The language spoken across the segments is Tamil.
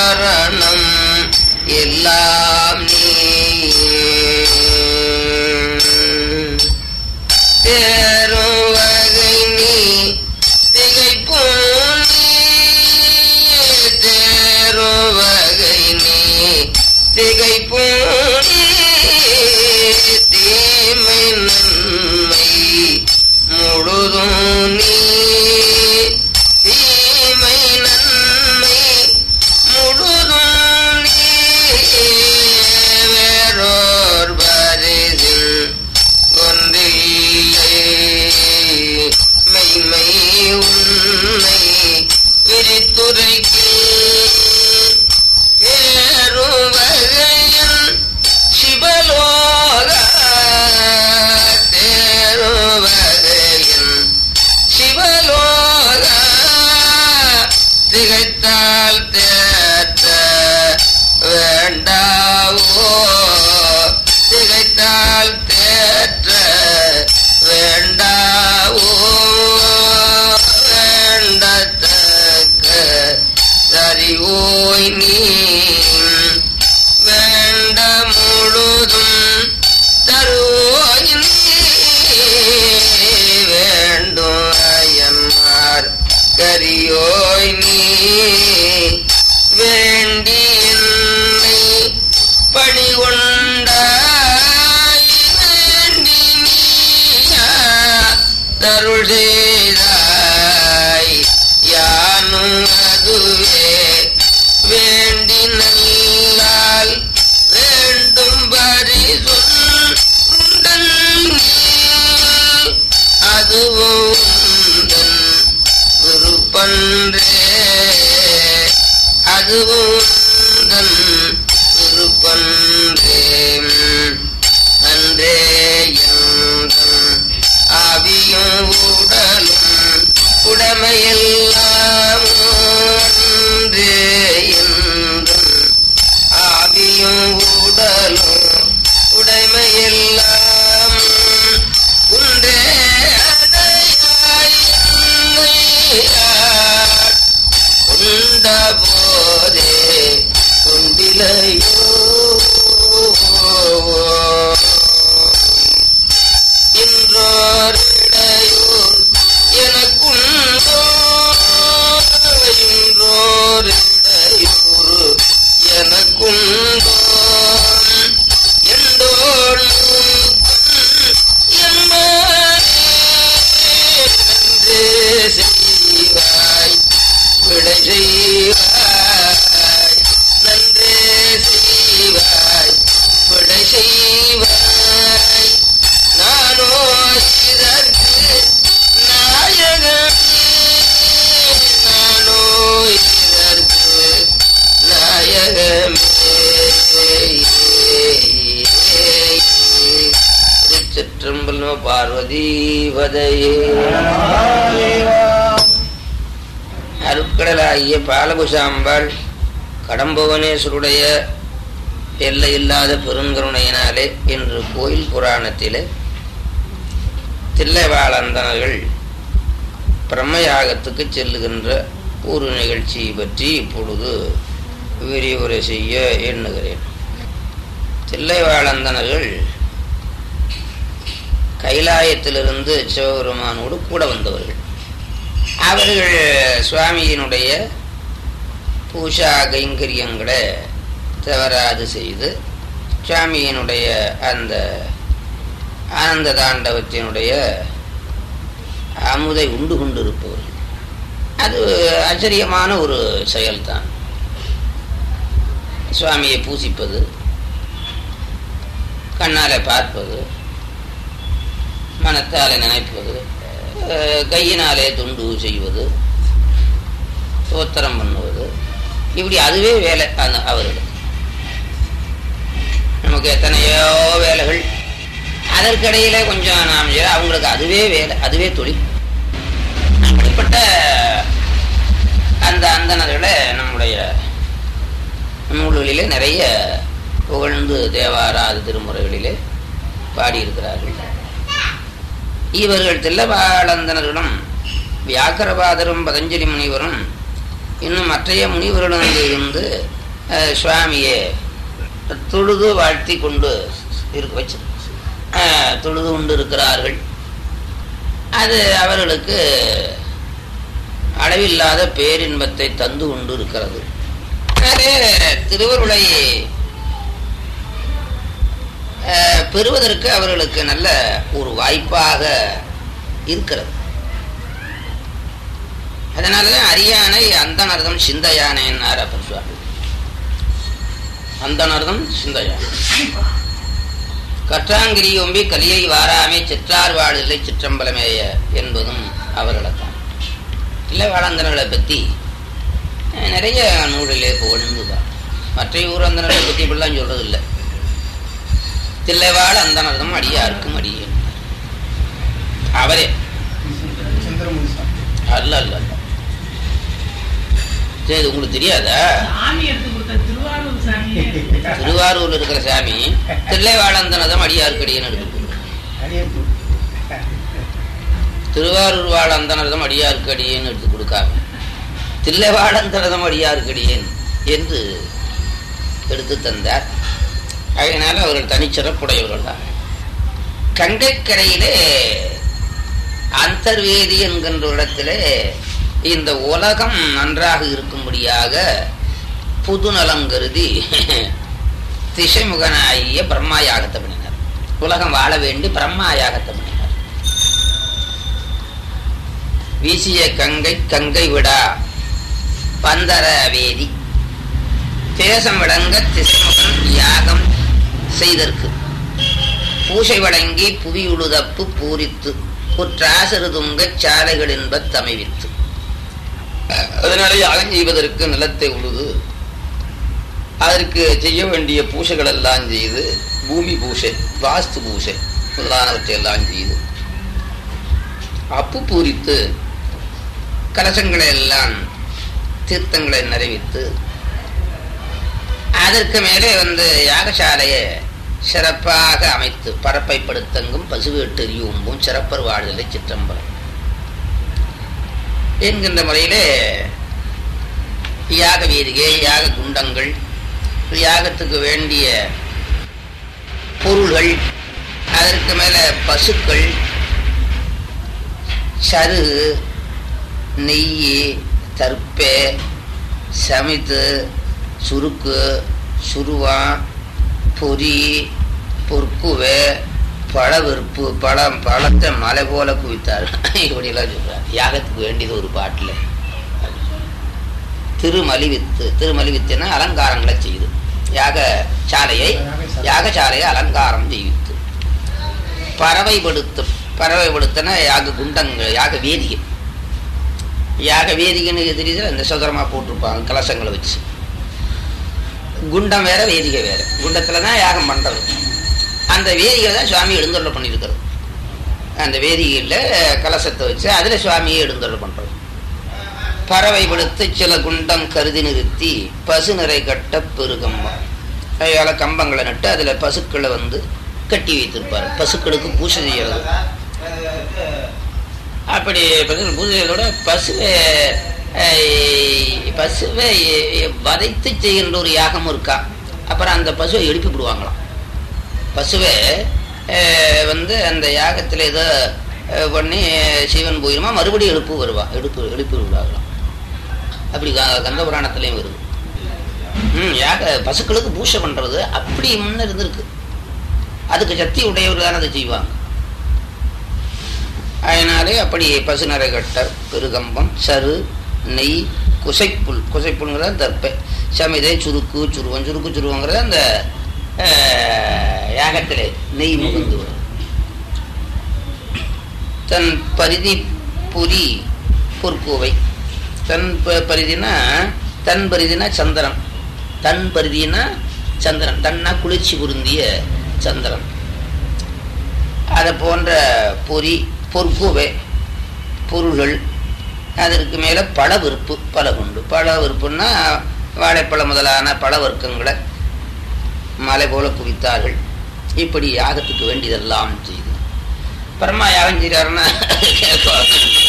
காரணம் எல்லாம் நீ தேரும் வகை நீ திகைப்பும் நீ தேரும் வகை நீ திகைப்பும் நீ தீமை நன்மை முழுதும் நீ தீமை நன்மை முழுதும் நீ வேறோர் பரிதில் ஒன்றில்லை மெய்மை உன்னை விரித்துரைக்கு ஏறும் வகையில் சிவலோக தேரும் வகையில் சிவலோக திகைத்தால் தேற்ற வேண்டாவோ திகைத்தால் தேற்ற வேண்டாவோ வேண்டத்தக்க அறிவோய் நீ வேண்ட முழுதும் தருவோய் நீ வேண்டும் அயன்மார் கரியோய் நீ வேண்டி என்னை பணி கொண்டாய் வேண்டி நீயா தருள் செய்தாய் யானும் அதுவே வேண்டி நல்லால் வேண்டும் பரிசும் உந்தன் அதுவும் உந்தன் விருப்பன்றே அதுவும் உந்தன் விருப்பன்றே அன்றே எந்தன் ஆவியும் உடலும் உடமையெல்லாம் அன்றே எந்தன் ஆவியும் உடலும் உடைமையெல்லாம் உண்டே அதையாய் என்னையாட் உண்ட போதே உண்டிலையோ இன்றோரிடையூர் எனக்குண்டோ இன்றோரிடையூர் எனக்குண்டோ எண்டோள் எம்மானே செய்வாய் விடை செய்வாய் நன்றே செய்வாய் விடை செய்வாய் நானோ இதற்கு நாயகமே நானோ இதற்கு நாயகமே திருச்சிற்றம்பலோ பார்வதி வதையே அருட்கடலாகிய பாலகுசாம்பாள் கடம்புவனேஸ்வருடைய எல்லையில்லாத பெருங்கருணையினாலே இன்று கோயில் புராணத்திலே தில்லைவாழந்தனர்கள் பிரம்மயாகத்துக்கு செல்லுகின்ற ஒரு நிகழ்ச்சியை பற்றி இப்பொழுது விரிவுரை செய்ய எண்ணுகிறேன் தில்லைவாழந்தனர்கள் கைலாயத்திலிருந்து சிவபெருமானோடு கூட வந்தவர்கள் அவர்கள் சுவாமியினுடைய பூஷா கைங்கரியங்களை தவறாது செய்து சுவாமியினுடைய அந்த ஆனந்த தாண்டவத்தினுடைய அமுதை உண்டு கொண்டிருப்பவர்கள் அது ஆச்சரியமான ஒரு செயல்தான் சுவாமியை பூசிப்பது கண்ணால் பார்ப்பது மனத்தாலே நினைப்பது அஹ், கையினாலே துண்டு செய்வது தோத்திரம் பண்ணுவது இப்படி அதுவே வேலை அந்த அவர்களுக்கு நமக்கு எத்தனையோ வேலைகள் அதற்கிடையில கொஞ்சம் நாம் செய்ய- அவங்களுக்கு அதுவே வேலை அதுவே தொழில் அப்படிப்பட்ட அந்த அந்தணர்களை நம்முடைய நூல்களிலே நிறைய புகழ்ந்து தேவாராத திருமுறைகளிலே பாடியிருக்கிறார்கள் இவர்கள் தில்லவாளந்தனர்களும் வியாக்கரபாதரும் பதஞ்சலி முனிவரும் இன்னும் மற்றைய முனிவர்களும் இருந்து அஹ், சுவாமியை தொழுது வாழ்த்தி கொண்டு இருக்க வச்சு அஹ், தொழுது கொண்டு இருக்கிறார்கள் அது அவர்களுக்கு அளவில்லாத பேரின்பத்தை தந்து கொண்டு இருக்கிறது அதே திருவருளை அஹ், பெறுவதற்கு அவர்களுக்கு நல்ல ஒரு வாய்ப்பாக இருக்கிறது அதனாலதான் அரியானை அந்தனர்தம் சிந்தையானேன்னார் அப்பர் சுவாமி அந்தனர்தம் சிந்தையானை கற்றாங்கிரி ஒம்பி கலியை வாராமே சிற்றார் வாழில்லை சிற்றம்பலமேய என்பதும் அவர்களைத்தான் இல்லை வாழந்தனர்களை பற்றி அஹ், நிறைய நூலிலே புகழ்ந்துதான் மற்ற ஊர் அந்தனர்களை பற்றி இப்படிலாம் சொல்றது இல்லை தில்லைவாழ் அந்தனர்தம் அடியாருக்கும் அடியே அவரே சுந்தரமூர்த்தி சாமி அல்ல அல்ல அல்ல சரி இது உங்களுக்கு தெரியாதா சாமி எடுத்து கொடுத்த திருவாரூர் சாமியே திருவாரூர்ல இருக்கிற சாமி தில்லைவாழந்தனதம் அடியார்க்கடியன்னு எடுத்து அடியேன் திருவாரூர் வாழ அந்தனதம் அடியார்க்கடியேன்னு எடுத்து கொடுக்காம தில்லைவாழந்தனதம் அடியார்க்கடியேன் என்று எடுத்து தந்தார் அதனால அவர்கள் தனிச்சிறப்புடையவர்கள் தான் கங்கைக்கரையிலே அந்தர்வேதி என்கின்ற இடத்திலே இந்த உலகம் நன்றாக இருக்கும்படியாக புது நலம் கருதி திசைமுகனாகிய பிரம்மா யாகத்தை பண்ணினார் உலகம் வாழ வேண்டி பிரம்மா யாகத்தை பண்ணினார் வீசிய கங்கை கங்கை விடா பந்தர வேதி தேசம் விளங்க திசைமுகன் யாகம் செய்தற்கு பூசை வழங்கி புவியுழுதப்பு பூரித்து குற்றாசரு துங்கச் சாலைகள் என்பத் தமைவித்து அதனால யாகம் செய்வதற்கு நிலத்தை உழுது அதற்கு செய்ய வேண்டிய பூசைகள் எல்லாம் செய்து பூமி பூசை வாஸ்து பூசை முதலானவற்றை எல்லாம் செய்து அப்பு பூரித்து கலசங்களை எல்லாம் தீர்த்தங்களை நிறைவித்து அதற்கு மேலே வந்து யாகசாலையை சிறப்பாக அமைத்து பரப்பை படுத்தங்கும் பசுவேட்டெறியும்பும் சிறப்பர் வாழ்தலை சிற்றம்பலம் என்கின்ற முறையிலே யாக வீதிகை யாக குண்டங்கள் யாகத்துக்கு வேண்டிய பொருள்கள் அதற்கு மேல பசுக்கள் சருகு நெய் தர்ப்பே சமித்து சுருக்கு சுருவான் பொரி பொற்குவை பழவிற்பு பழம் பழத்தை மலை போல குவித்தார் இப்படியெல்லாம் சொல்றார் யாகத்துக்கு வேண்டியது ஒரு பாட்டில் திருமலிவித்து திருமலிவித்துன்னா அலங்காரங்களை செய்து யாக சாலையை யாகசாலையை அலங்காரம் செய்வித்து பறவைப்படுத்து பறவைப்படுத்தின யாக குண்டங்கள் யாக வேதிகை யாக வேதிகைன்னு தெரியுது இந்த சுதரமா போட்டிருப்பாங்க கலசங்களை வச்சு குண்டம் வேற வேதிகை வேற குண்டத்துல தான் யாகம் பண்றது அந்த வேதிகை தான் சுவாமி எழுந்தருளை பண்ணியிருக்கிறது அந்த வேதிகையில் கலசத்தை வச்சு அதுல சுவாமியை எழுந்தருளை பண்றது பறவை விடுத்து சில குண்டம் கருதி நிறுத்தி பசு நிறை கட்ட பெருகம்பம் அதனால கம்பங்களை நட்டு அதுல பசுக்களை வந்து கட்டி வைத்திருப்பார் பசுக்களுக்கு பூசை செய்யறது அப்படி பசு பூஜையோட பசுவை அஹ், பசுவை வதைத்து செய்கின்ற ஒரு யாகம் இருக்கா அப்புறம் அந்த பசுவை எழுப்பி விடுவாங்களாம் பசுவை அஹ், வந்து அந்த யாகத்தில் ஏதோ அஹ், பண்ணி சிவன் போயிருமா மறுபடியும் எழுப்பு வருவா எழுப்பு எழுப்பி விடுவாங்களாம் அப்படி க- கந்த புராணத்திலையும் வருது ம் யாக பசுக்களுக்கு பூஷை பண்றது அப்படி முன்ன இருந்திருக்கு அதுக்கு சக்தி உடையவர் தான் அதை செய்வாங்க அதனாலே அப்படி பசு கட்டர் பெருகம்பம் சரு நெய் குசைப்புல் குசைப்புல்ங்கிறது தர்ப்பை சமிதை சுருக்கு சுருவம் சுருக்கு சுருவங்கிறது அந்த அஹ், யாகத்திலே நெய் முகந்து வரும் தன் பரிதி புரி பொற்கோவை தன் ப- பரிதினா தன் பரிதினா சந்திரன் தன் பரிதினா சந்திரன் தன்னா குளிர்ச்சி பொருந்திய சந்திரன் அதை போன்ற பொறி பொற்குவை பொருள்கள் அதற்கு மேலே பழ விருப்பு பல உண்டு பழ விருப்புன்னா வாழைப்பழம் முதலான பழ வர்க்கங்களை மலை போல குவித்தார்கள் இப்படி யாகத்துக்கு வேண்டியதெல்லாம் செய்து பரமா யாகம் செய்கிறாருன்னா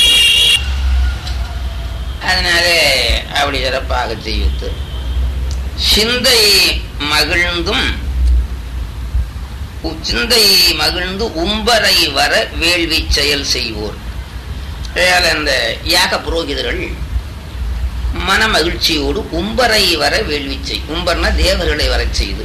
அதனாலே அப்படி சிறப்பாக செய்வித்து சிந்தை மகிழ்ந்தும் உ- சிந்தை மகிழ்ந்து உம்பரை வர வேள்வி செயல் செய்வோர் ஆகையால் அந்த யாக புரோகிதர்கள் மன மகிழ்ச்சியோடு உம்பரை வர வேள்வி செய் உம்பர்னா தேவர்களை வரச் செய்து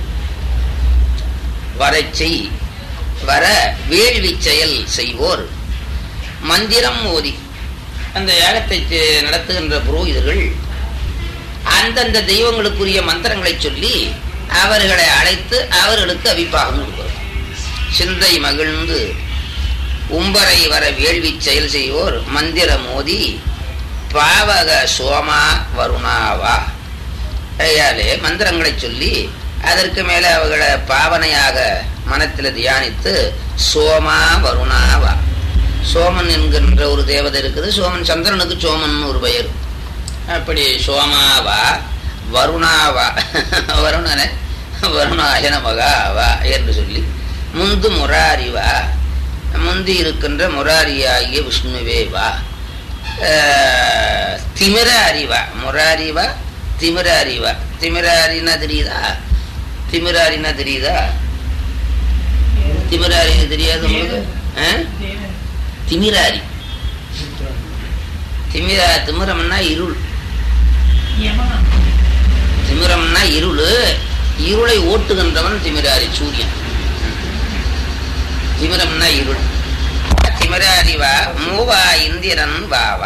வரச் செய் வர வேள்வி செயல் செய்வோர் மந்திரம் ஓதி அந்த யாகத்தை செ- நடத்துகின்ற புரோகிதர்கள் அந்தந்த தெய்வங்களுக்குரிய மந்திரங்களை சொல்லி அவர்களை அழைத்து அவர்களுக்கு அபிப்பாகம் கொடுப்பார் சிந்தை மகிழ்ந்து உம்பரை வர வேள்வி செயல் செய்வோர் மந்திர மோதி பாவக சோமா வருணாவா கையாலே மந்திரங்களை சொல்லி அதற்கு மேலே அவர்களை பாவனையாக மனத்தில் தியானித்து சோமா வருணாவா சோமன் என்கின்ற ஒரு தேவதை இருக்குது சோமன் சந்திரனுக்கு சோமன் ஒரு பெயர் அப்படி சோமாவா வருணாவா வருணனை வருணாய நமகாவா என்று சொல்லி முந்து முராரிவா முந்தி இருக்கின்ற முராரியாகிய விஷ்ணுவே வா அஹ், திமிர அறிவா முராரிவா திமிர அறிவா திமிராரின்னா தெரியுதா திமிராரின்னா தெரியுதா திமிராரின்னு தெரியாது உங்களுக்கு ஆ? திமிராரி திமிரா திமிரம்னா இருள் யமனா திமிரம்னா இருள் இருளை ஓட்டுகின்றவன் திமிராரி சூரியன் திமிரம்னா இருள் திமிராரி வா மூவா இந்திரன் வாவா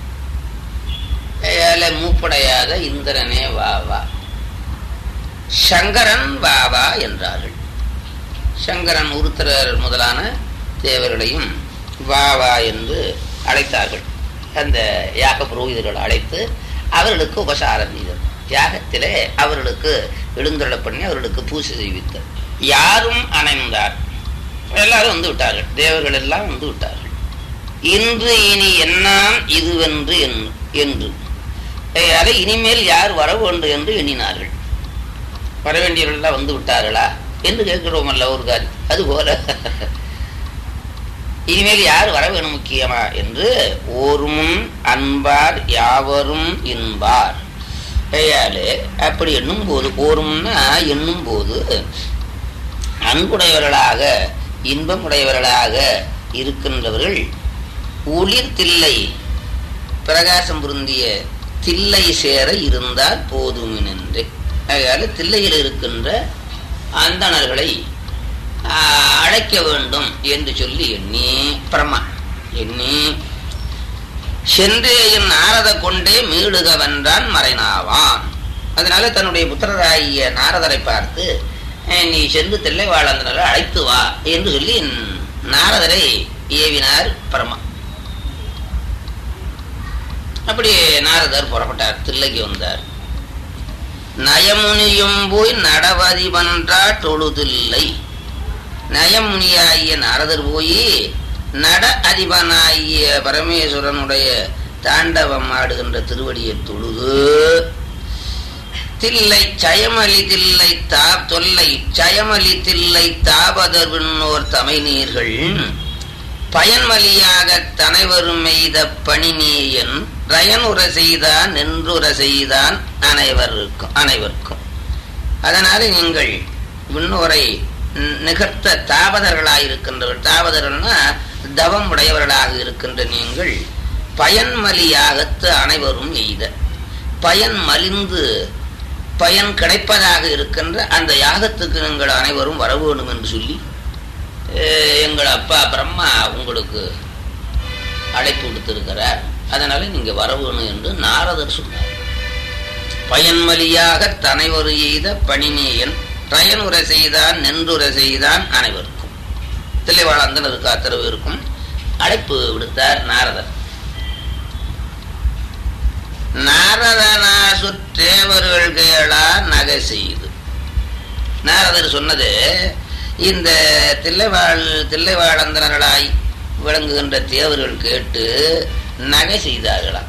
ஏல மூப்படையாத இந்திரனே வாவா சங்கரன் வாவா என்றார்கள் சங்கரன் உருத்திரர் முதலான தேவர்களையும் வாவா என்று அழைத்தார்கள் அந்த யாக புரோகிதர்கள் அழைத்து அவர்களுக்கு உபசாரம் செய்தது யாகத்திலே அவர்களுக்கு எழுந்தருள பண்ணி அவர்களுக்கு பூசை செய்வித்தார் யாரும் அணைந்தார் எல்லாரும் வந்து விட்டார்கள் தேவர்கள் எல்லாம் வந்து விட்டார்கள் இன்று இனி என்னாம் இதுவென்று என்- என்று அதை இனிமேல் யார் வர வேண்டும் என்று எண்ணினார்கள் வர வேண்டியவர்கள் எல்லாம் வந்து விட்டார்களா என்று கேட்கிறோம் அல்ல ஒரு காரியம் அதுபோல இனிமேல் யார் வர வேணும் முக்கியமா என்று ஓர்முன் அன்பார் யாவரும் இன்பார் கையாலே அப்படி எண்ணும் போது ஓர்முன்னா எண்ணும் போது அன்புடையவர்களாக இன்பமுடையவர்களாக இருக்கின்றவர்கள் ஒளிர் தில்லை பிரகாசம் பொருந்திய தில்லை சேர இருந்தால் போதுமினென்று ஆகையால தில்லையில் இருக்கின்ற அந்தணர்களை ஆஹ், அழைக்க வேண்டும் என்று சொல்லி எண்ணி பிரமா எண்ணி சென்றே என் நாரத கொண்டே மீடுக வென்றான் மறைனாவான் அதனால தன்னுடைய புத்திரராகிய நாரதரை பார்த்து "அஹ், நீ சென்று தில்லை வாழந்தனரை அழைத்து வா என்று சொல்லி நாரதரை ஏவினார் பரமா அப்படி நாரதர் புறப்பட்டார் தில்லைக்கு வந்தார் நயமுனியும் போய் நடவதி பன்றா தொழுதில்லை நயமுனியாகிய நாரதர் போய் நட அதிபனாகிய பரமேஸ்வரனுடைய தாண்டவம் ஆடுகின்ற திருவடியை தொழுது தில்லை சயமலி தில்லை தா தொல்லை சயமலி தில்லை தாபதர் விண்ணோர் தமை நீர்கள் பயன்மலியாக தனைவரும் எய்த பணிநேயன் ரயனுர செய்தான் நின்றுர செய்தான் அனைவருக்கும் அனைவருக்கும் அதனால நீங்கள் விண்ணோரை நி- நிகர்த்த தாபதர்களாயிருக்கின்றவர் தாபதர்கள்னா தவம் உடையவர்களாக இருக்கின்ற நீங்கள் பயன்மலியாகத்து அனைவரும் எய்த பயன் மலிந்து பயன் கிடைப்பதாக இருக்கின்ற அந்த யாகத்துக்கு நீங்கள் அனைவரும் வர வேண்டும் என்று சொல்லி அஹ், எங்கள் அப்பா பிரம்மா உங்களுக்கு அழைப்பு விடுத்திருக்கிறார் அதனால நீங்க வர வேணும் என்று நாரதர் சொன்னார் பயன்மலியாக தனைவரு எய்த பணிநேயன் பயனுரை செய்தான் நென்றுரை செய்தான் அனைவருக்கும் தில்லைவாழந்தனருக்கு அத்தரவு இருக்கும் அழைப்பு விடுத்தார் நாரதர் நாரதனா சுற்றேவர்கள் கேளா நகை செய்து நாரதர் சொன்னது இந்த தில்லைவாழ் தில்லைவாழந்தனர்களாய் விளங்குகின்ற தேவர்கள் கேட்டு நகை செய்தார்களாம்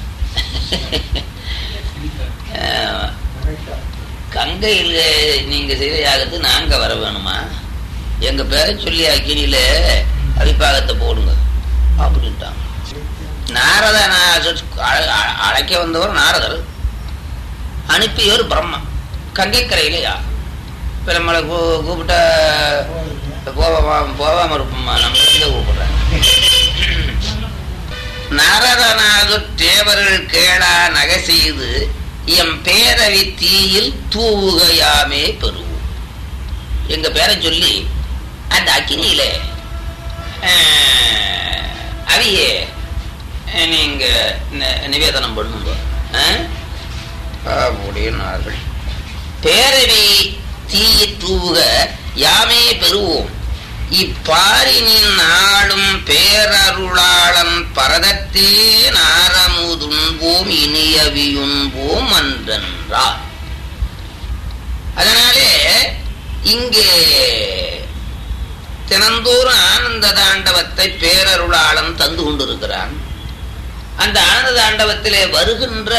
ஆஹ், கங்கையில் நீங்க செய்த யாகத்து நாங்க வர வேணுமா எங்க பேரை சொல்லி அக்கினியில அபிப்பாகத்தை போடுங்க அப்படின்ட்டாங்க நாரத அழைக்க வந்தவர் நாரதர் அனுப்பியவர் பிரம்மா கங்கைக்கரையில யாகம் இப்போ நம்மளை கூ கூப்பிட்டா போவாமா போவாம இருப்போமா நம்ம எங்க கூப்பிடுறாங்க நரதனாது தேவர்கள் கேளா நகை செய்து எம் பேரவை தீயில் தூவுகையாமே பெறுவோம் எங்க பேரை சொல்லி அந்த அக்கினியில ஆஹ், அவியே அஹ், நீங்க நி- நிவேதனம் பண்ணுங்க ஆஹ்? அப்படின்னார்கள் பேரவை தீயை தூவுக யாமே பெறுவோம் இப்பாரினின் நாளும் பேரருளாளன் பரதத்தே நாரமுதுண்போம் இனியவியுண்போம் அன்றென்றார் அதனாலே இங்கே தினந்தோறும் ஆனந்த தாண்டவத்தை பேரருளாளன் தந்து கொண்டிருக்கிறான் அந்த ஆனந்த தாண்டவத்திலே வருகின்ற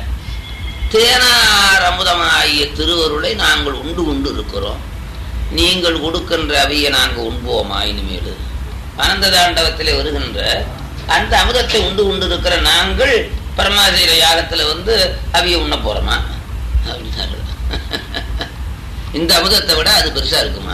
தேனார் அமுதமாகிய திருவருளை நாங்கள் உண்டு கொண்டு இருக்கிறோம் நீங்கள் கொடுக்கின்ற அவையை நாங்கள் உண்போமா இனிமேல் ஆனந்த தாண்டவத்திலே வருகின்ற அந்த அமுதத்தை உண்டு கொண்டு இருக்கிற நாங்கள் பரமாதீர யாகத்துல வந்து அவிய உண்ண போறோமா அப்படின்னாரு இந்த அமுதத்தை விட அது பெருசா இருக்குமா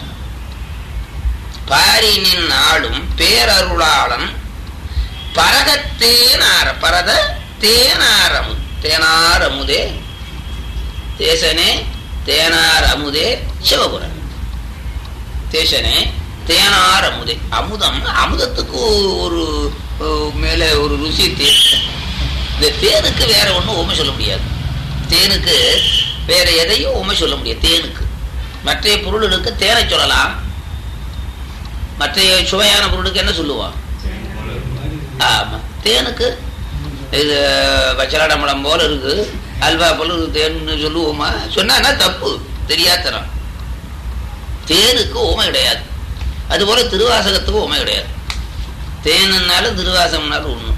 பாரினின் நாளும் பேரருளாளன் பரதத்தேனார பரத தேனாரமு தேனார் அமுதே தேசனே தேனார் அமுதே சிவபுரன் தேசனே தேனார் அமுதே அமுதம் அமுதத்துக்கு ஒரு அஹ், மேலே ஒரு ருசி தேன் இந்த தேனுக்கு வேற ஒன்றும் உண்மை சொல்ல முடியாது தேனுக்கு வேற எதையும் உண்மை சொல்ல முடியாது தேனுக்கு மற்ற பொருளுக்கு தேனை சொல்லலாம் மற்ற சுவையான பொருளுக்கு என்ன சொல்லுவான் ஆமா தேனுக்கு இது பச்சலாடம்பழம் போல இருக்கு அல்வா போல இருக்கு தேன்னு சொல்லுவோமா சொன்னா தப்பு தெரியாதனம் தேனுக்கு உமை கிடையாது அதுபோல திருவாசகத்துக்கு உமை கிடையாது தேனுன்னாலும் திருவாசகம்னாலும் ஒண்ணு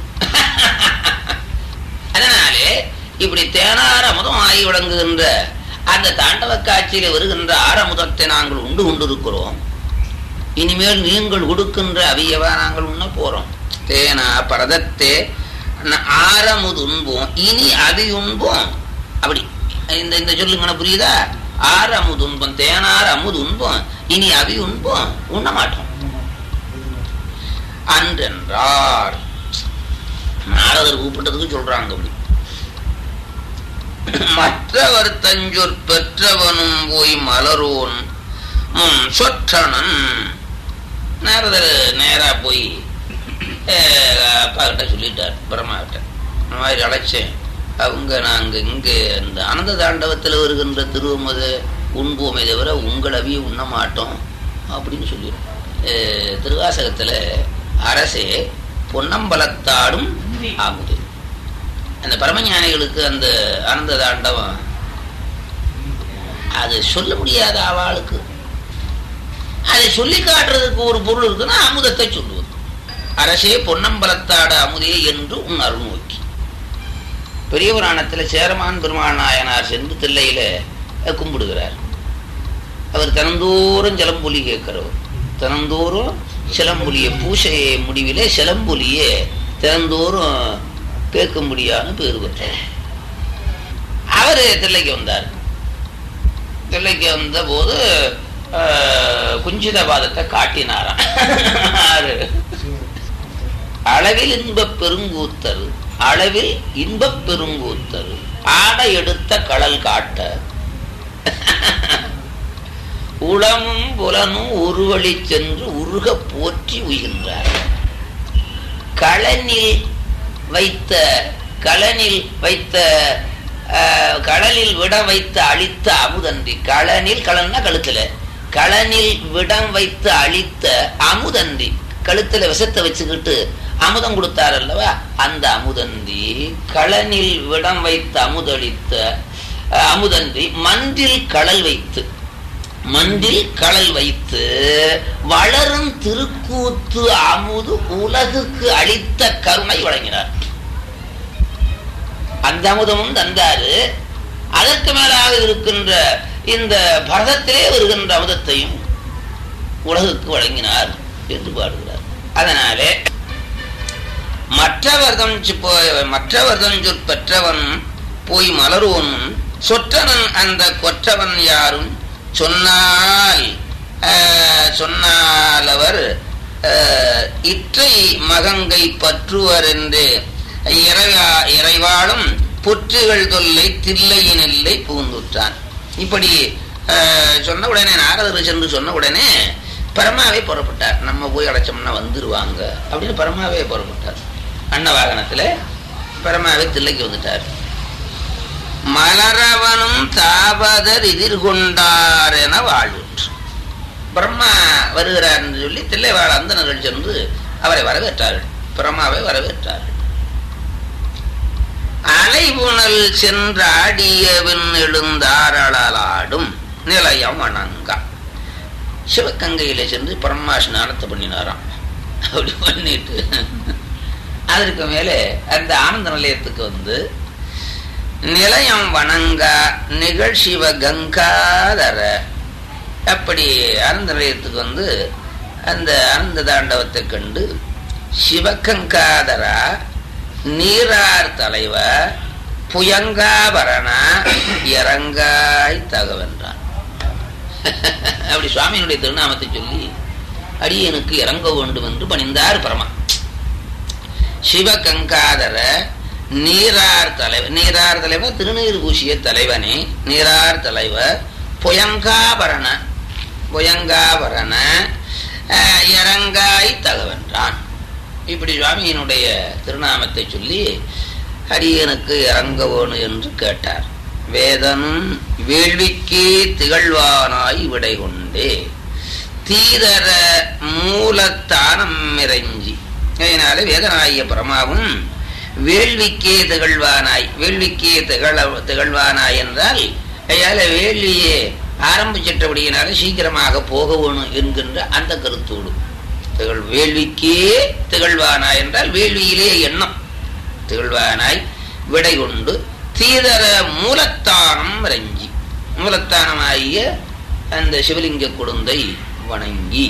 அதனாலே இப்படி தேனார அமுதம் ஆகி விளங்குகின்ற அந்த தாண்டவ காட்சியில வருகின்ற ஆரமுதத்தை நாங்கள் உண்டு கொண்டிருக்கிறோம் இனிமேல் நீங்கள் கொடுக்கின்ற அவியவா நாங்கள் உண்ண போறோம் தேனா பரதத்தே ந- ஆரமுது உண்போம் இனி அவி உண்போம் அப்படி இந்த இந்த சொல்லுங்க புரியுதா ஆரமுது உண்போம் தேனார் அமுது உண்போம் இனி அவி உண்போம் உண்ண மாட்டோம் அன்றென்றார் நாரதர் கூப்பிட்டதுக்கு சொல்றாங்க அப்படி மற்றவர் தஞ்சொற் பெற்றவனும் போய் மலரோன் முன் சொற்றனன் நாரதர் நேரா போய் அஹ், அப்பா கிட்ட சொல்லிட்டார் பிரம்மா கிட்ட இந்த மாதிரி அழைச்சேன் அவங்க நாங்க இங்க இந்த ஆனந்த தாண்டவத்தில் வருகின்ற திருவமத உண்போமே தவிர உங்களவி உண்ண மாட்டோம் அப்படின்னு சொல்லிடும் திருவாசகத்துல அரசே பொன்னம்பலத்தாடும் ஆகுது அந்த பரமஞானிகளுக்கு அந்த ஆனந்த தாண்டவம் அது சொல்ல முடியாத அவளுக்கு அதை சொல்லி காட்டுறதுக்கு ஒரு பொருள் இருக்குன்னா அமுதத்தை சொல்லுவது அரசே பொன்னம்பலத்தாட அமுதே என்று உன் அருள் நோக்கி பெரிய புராணத்துல சேரமான் பெருமாள் நாயனார் சென்று தில்லையில அஹ், கும்பிடுகிறார் அவர் தினந்தோறும் சிலம்பொலி கேட்கிறவர் தினந்தோறும் சிலம்பொலிய பூசை முடிவிலே சிலம்பொலியே தினந்தோறும் கேட்கும்படியான பேர் பெற்றார் அவர் தில்லைக்கு வந்தார் தில்லைக்கு வந்த போது குஞ்சித பாதத்தை காட்டினாராம் ஆறு. அளவில் இன்பப் பெருங்கூத்தர் அளவில் இன்பப் பெருங்கூத்தர் ஆடை எடுத்த கடல் காட்ட உளமும் புலனும் உருவழி சென்று உருக போற்றி உயிர்ந்தார் களனில் வைத்த களனில் வைத்த அஹ், களனில் விடம் வைத்து அழித்த அமுதன்றி களனில் களன்னா கழுத்துல களனில் விடம் வைத்து அழித்த அமுதன்றி கழுத்துல விஷத்தை வச்சுக்கிட்டு அமுதம் கொடுத்தார் அல்லவா அந்த அமுதன்றி களனில் விடம் வைத்து அமுதளித்த அஹ், அமுதன்றி மன்றில் களல் வைத்து மண்டில் களல் வைத்து வளரும் திருக்கூத்து அமுது உலகுக்கு அளித்த கருணை வழங்கினார் அந்த அமுதமும் தந்தாரு அதற்கு மேலாக இருக்கின்ற இந்த பரதத்திலே வருகின்ற அமுதத்தையும் உலகுக்கு வழங்கினார் என்று பாடுகிறார் அதனாலே மற்றவர்தம் சி- போய் மற்றவர்தம் சொற் பெற்றவன் போய் மலருவனும் சொற்றனன் அந்த கொற்றவன் யாரும் சொன்னால் ஆஹ், சொன்னால் அவர் ஆஹ், இற்றை மகங்கை பற்றுவர் என்று இறைவா இறைவாளும் புற்றுகள் தொல்லை தில்லையினில்லை பூந்துற்றான் இப்படி ஆஹ், சொன்ன உடனே நாரதர் சென்று சொன்ன உடனே பரமாவே புறப்பட்டார் நம்ம போய் அடைச்சோம்னா வந்துருவாங்க அப்படின்னு பரமாவே புறப்பட்டார் அன்ன வாகனத்துல பரமாவே தில்லைக்கு வந்துட்டார் மலரவனும் தாவதர் எதிர்கொண்டார் என வாழ்வுற்று பிரம்மா வருகிறார் என்று சொல்லி தில்லைவாழ் அந்தனர்கள் சென்று அவரை வரவேற்றார்கள் பிரம்மாவை வரவேற்றார்கள் அலைபுணல் சென்றாடியவன் எழுந்தாரளாடும் நிலையம் வணங்கா சிவகங்கையில சென்று பிரம்மா ஸ்நானத்தை பண்ணினாராம் அப்படி பண்ணிட்டு அதற்கு மேலே அந்த ஆனந்த நிலையத்துக்கு வந்து நிலையம் வணங்கா நிகழ்ச்சிவ கங்காதர அப்படி ஆனந்த நிலையத்துக்கு வந்து அந்த ஆனந்த தாண்டவத்தை கண்டு சிவகங்காதரா நீரார் தலைவ புயங்காபரணா இறங்காய் தகவென்றான் அப்படி சுவாமியினுடைய திருநாமத்தை சொல்லி அடியனுக்கு இறங்க வேண்டும் என்று பணிந்தார் பரமா சிவகங்காதர நீரார் தலைவர் நீரார் தலைவர் திருநீர் பூசிய தலைவனே நீரார் தலைவர் புயங்காபரண புயங்காபரண அஹ், இறங்காய் தகவென்றான் இப்படி சுவாமியினுடைய திருநாமத்தை சொல்லி அடியனுக்கு இறங்க வேணும் என்று கேட்டார் வேதனும் வேள்விக்கே திகழ்வானாய் விடை கொண்டே தீதர மூலத்தானம் இறைஞ்சி அதனால வேதனாகிய பரமாவும் வேள்விக்கே திகழ்வானாய் வேள்விக்கே திகழ திகழ்வானாய் என்றால் ஐயால வேள்வியே ஆரம்பிச்சிட்டபடியினால சீக்கிரமாக போக வேணும் என்கின்ற அந்த கருத்தோடு திகழ் வேள்விக்கே திகழ்வானாய் என்றால் வேள்வியிலே எண்ணம் திகழ்வானாய் விடை கொண்டு தீதர மூலத்தானம் இறைஞ்சி மூலத்தானமாகிய அந்த சிவலிங்க குழந்தை வணங்கி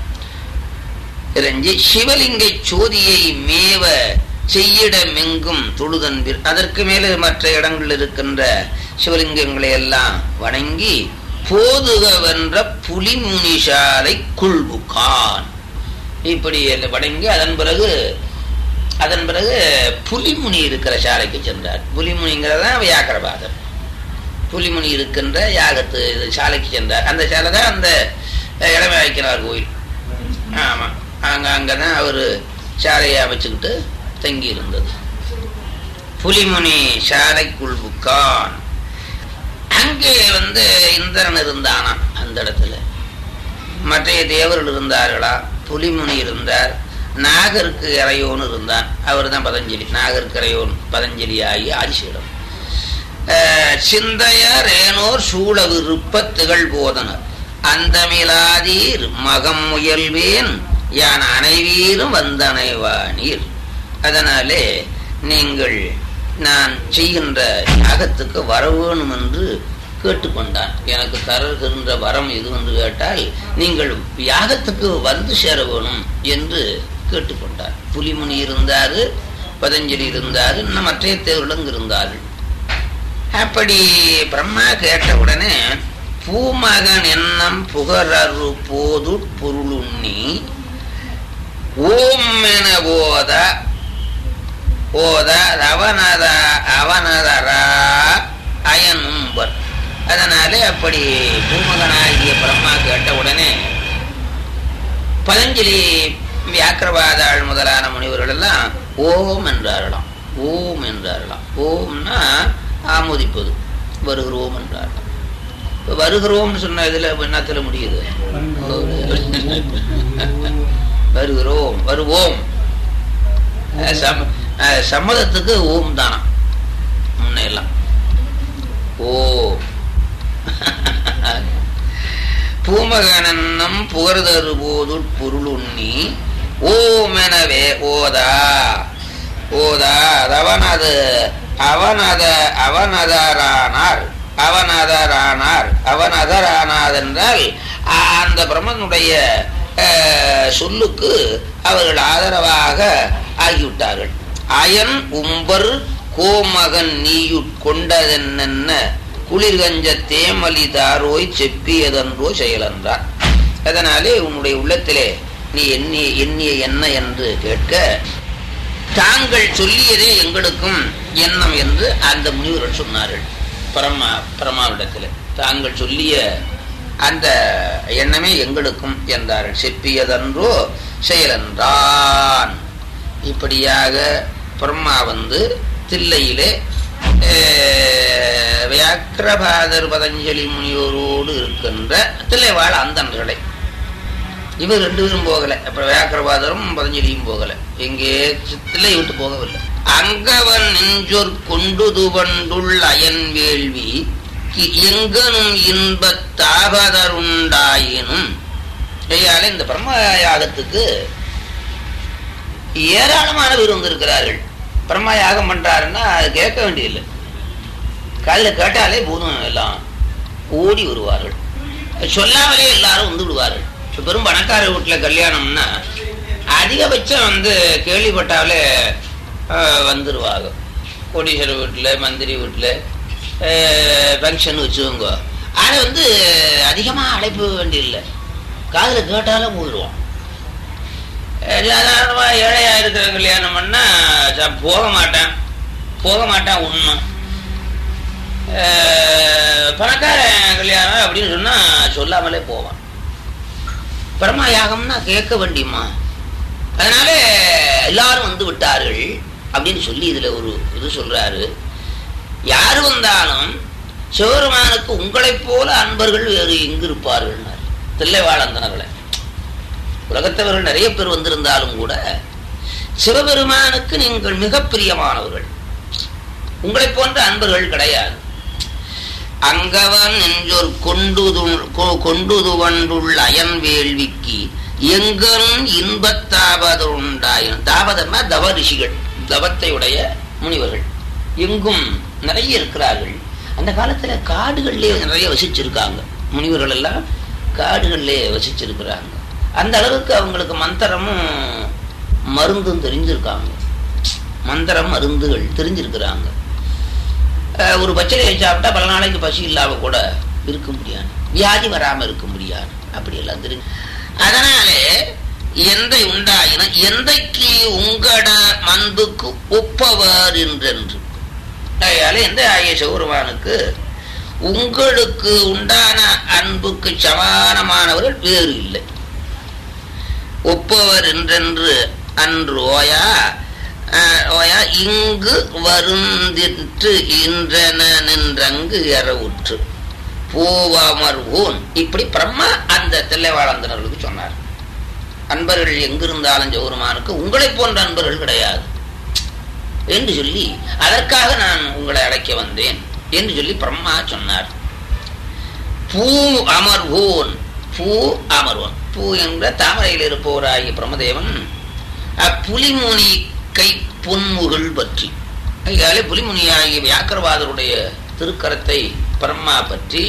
இறைஞ்சி சிவலிங்க சோதியை மேவ செய்யிடமெங்கும் தொழுதன்பில் அதற்கு மேலே மற்ற இடங்கள் இருக்கின்ற சிவலிங்கங்களை எல்லாம் வணங்கி போதுகவென்ற புலிமுனிஷாலை குள்புகான் இப்படி எல்லாம் வணங்கி அதன் பிறகு அதன் பிறகு புலிமுனி இருக்கிற சாலைக்கு சென்றார் புலிமுனிங்கிறதான் வியாக்கரபாதர் புலிமுனி இருக்கின்ற யாகத்து இது சாலைக்கு சென்றார் அந்த சாலை தான் அந்த இளமை வைக்கிறார் கோயில் ஆமா அங்க அங்கதான் அவரு சாலையை அமைச்சுக்கிட்டு தங்கி இருந்தது புலிமுனி சாலைக்குள் புக்கான் அங்கே வந்து இந்திரன் இருந்தானாம் அந்த இடத்துல மற்றைய தேவர்கள் இருந்தார்களா புலிமுனி இருந்தார் நாகருக்கு இறையோன் இருந்தான் அவர் தான் பதஞ்சலி நாகருக்கு இறையோன் பதஞ்சலி ஆகி ஆதிசீடம் அஹ், சிந்தைய ரேனோர் சூழ விருப்ப திகழ் போதனர் அந்தமிலாதீர் மகம் முயல்வேன் யான் அனைவீரும் வந்தனைவானீர் அதனாலே நீங்கள் நான் செய்கின்ற யாகத்துக்கு வர வேணும் என்று கேட்டுக்கொண்டான் எனக்கு தருகின்ற வரம் எது என்று கேட்டால் நீங்கள் யாகத்துக்கு வந்து சேர வேணும் என்று கேட்டுக்கொண்டார் புலிமுனி இருந்தாரு பதஞ்சலி இருந்தாரு இன்னும் மற்றைய தேவர்களும் இருந்தார்கள் அப்படி பிரம்மா கேட்ட உடனே பூமகன் எண்ணம் புகரரு போது பொருளுண்ணி ஓம் என போத ஓத அவனத அவனதரா அயனும்பர் அதனாலே அப்படி பூமகனாகிய பிரம்மா கேட்ட உடனே பதஞ்சலி வியாக்கிரவாதாள் முதலான முனிவர்கள் எல்லாம் ஓம் என்றார்களாம் ஓம் என்றார்களாம் ஓம்னா ஆமோதிப்பது வருகிறோம் என்றார்களாம் இப்ப வருகிறோம்னு சொன்ன இதுல என்னத்துல முடியுது வருகிறோம் வருவோம் அஹ் சம்ம- அஹ் சம்மதத்துக்கு ஓம் தானா முன்னையெல்லாம் ஓ பூமகனன்னம் புகர்தரு போதுள் பொருளுண்ணி ஓமெனவே ஓதா ஓதா அவனது அவனத அவனதரானார் அவனதரானார் அவனதரானார் என்றால் ஆ- அந்த பிரம்மனுடைய அஹ், சொல்லுக்கு அவர்கள் ஆதரவாக ஆகிவிட்டார்கள் அயன் உம்பர் கோமகன் நீயுட்கொண்டதென்ன குளிர்கஞ்ச தேமலி தாரோய் செப்பியதன்றோ செயலன்றார் அதனாலே உன்னுடைய உள்ளத்திலே நீ எண்ணிய எண்ணிய என்ன என்று கேட்க தாங்கள் சொல்லியதே எங்களுக்கும் எண்ணம் என்று அந்த முனிவர்கள் சொன்னார்கள் பரமா பரமாவிடத்தில் தாங்கள் சொல்லிய அந்த எண்ணமே எங்களுக்கும் என்றார்கள் செப்பியதன்றோ செயலன்றான் இப்படியாக பிரம்மா வந்து தில்லையிலே அஹ், வியாக்கிரபாதர் பதஞ்சலி முனியோரோடு இருக்கின்ற தில்லைவாழ் அந்தன்களை இவர் ரெண்டு பேரும் போகல அப்புறம் வியாக்கிரபாதரும் பதஞ்சலியும் போகல எங்கே தில்லை விட்டு போகவில்லை அங்கவன் நெஞ்சொர் கொண்டு துவண்டுள் அயன் வேள்வி கி- எங்கனும் இன்பத் தாபதருண்டாயினும் கையால இந்த பிரம்ம யாகத்துக்கு ஏராளமான பேர் வந்திருக்கிறார்கள் பிரம்ம யாகம் பண்றாருன்னா அது கேட்க வேண்டியதில்லை காலையில் கேட்டாலே போதும் எல்லாம் ஓடி வருவார்கள் சொல்லாமலே எல்லாரும் வந்து விடுவார்கள் இப்ப பெரும் பணக்கார வீட்டில் கல்யாணம்னா அதிகபட்சம் வந்து கேள்விப்பட்டாலே ஆஹ், வந்துருவாங்க கோடீஸ்வரர் வீட்டில் மந்திரி வீட்டில் ஃபங்க்ஷன் வச்சுக்கோங்க அதை வந்து அதிகமாக அழைப்பு வேண்டியதில்லை காதில் கேட்டாலும் போயிடுவோம் சாதாரணமாக ஏழையாக இருக்கிற கல்யாணம் பண்ணால் ச- போக மாட்டேன் போக மாட்டேன் உண்மை அஹ், பணக்காரன் கல்யாணம் அப்படின்னு சொன்னால் சொல்லாமலே போவான் பிரம்மா யாகம்னா கேட்க வேண்டியமா அதனால எல்லாரும் வந்து விட்டார்கள் அப்படின்னு சொல்லி இதுல ஒரு இது சொல்றாரு யாரு வந்தாலும் சிவபெருமானுக்கு உங்களைப் போல அன்பர்கள் வேறு எங்கு இருப்பார்கள் தில்லைவாழந்தனர்களை உலகத்தவர்கள் நிறைய பேர் வந்திருந்தாலும் கூட சிவபெருமானுக்கு நீங்கள் மிக பிரியமானவர்கள் உங்களைப் போன்ற அன்பர்கள் கிடையாது அங்கவன் என்றொரு கொண்டுது கொண்டுதுவண்டுள்ள அயன் வேள்விக்கு எங்கனும் இன்பத்தாபத உண்டாயும் தாபதம்னா தவ ரிஷிகள் தவத்தை உடைய முனிவர்கள் எங்கும் நிறைய இருக்கிறார்கள் அந்த காலத்துல காடுகள்லயே நிறைய வசிச்சிருக்காங்க முனிவர்கள் எல்லாம் காடுகள்லயே வசிச்சிருக்கிறாங்க அந்த அளவுக்கு அவங்களுக்கு மந்திரமும் மருந்தும் தெரிஞ்சிருக்காங்க மந்திரம் மருந்துகள் தெரிஞ்சிருக்கிறாங்க அஹ் ஒரு பச்சளையை சாப்பிட்டா பல நாளைக்கு பசி இல்லாம கூட இருக்க முடியாது வியாதி வராம இருக்க முடியாது அப்படி எல்லாம் தெரிஞ்சு அதனாலே எந்தை உண்டாயின எந்தைக்கு உங்கட மண்புக்கு ஒப்பவர் என்றென்று அதனால எந்த ஆகிய சிவருமானுக்கு உங்களுக்கு உண்டான அன்புக்கு சமானமானவர்கள் வேறு இல்லை ஒப்பவர் என்றென்று அன்று ஓயா அஹ், ஓயா இங்கு வருந்திற்று இன்றன நின்றங்கு எறவுற்று பூவாமர்வோன் இப்படி பிரம்மா அந்த தில்லைவாழந்தனர்களுக்கு சொன்னார் அன்பர்கள் எங்கிருந்தாலும் ஜோருமானுக்கு உங்களை போன்ற அன்பர்கள் கிடையாது என்று சொல்லி அதற்காக நான் உங்களை அழைக்க வந்தேன் என்று சொல்லி பிரம்மா சொன்னார் பூ அமர்வோன் பூ அமர்வோன் பூ என்ற தாமரையில் இருப்பவராகிய பிரம்மதேவன் அப்புலிமுனி கை பொன்முகள் பற்றி அதிகாலை புலிமுனியாகிய வியாக்கரவாதருடைய திருக்கரத்தை பிரம்மா பற்றி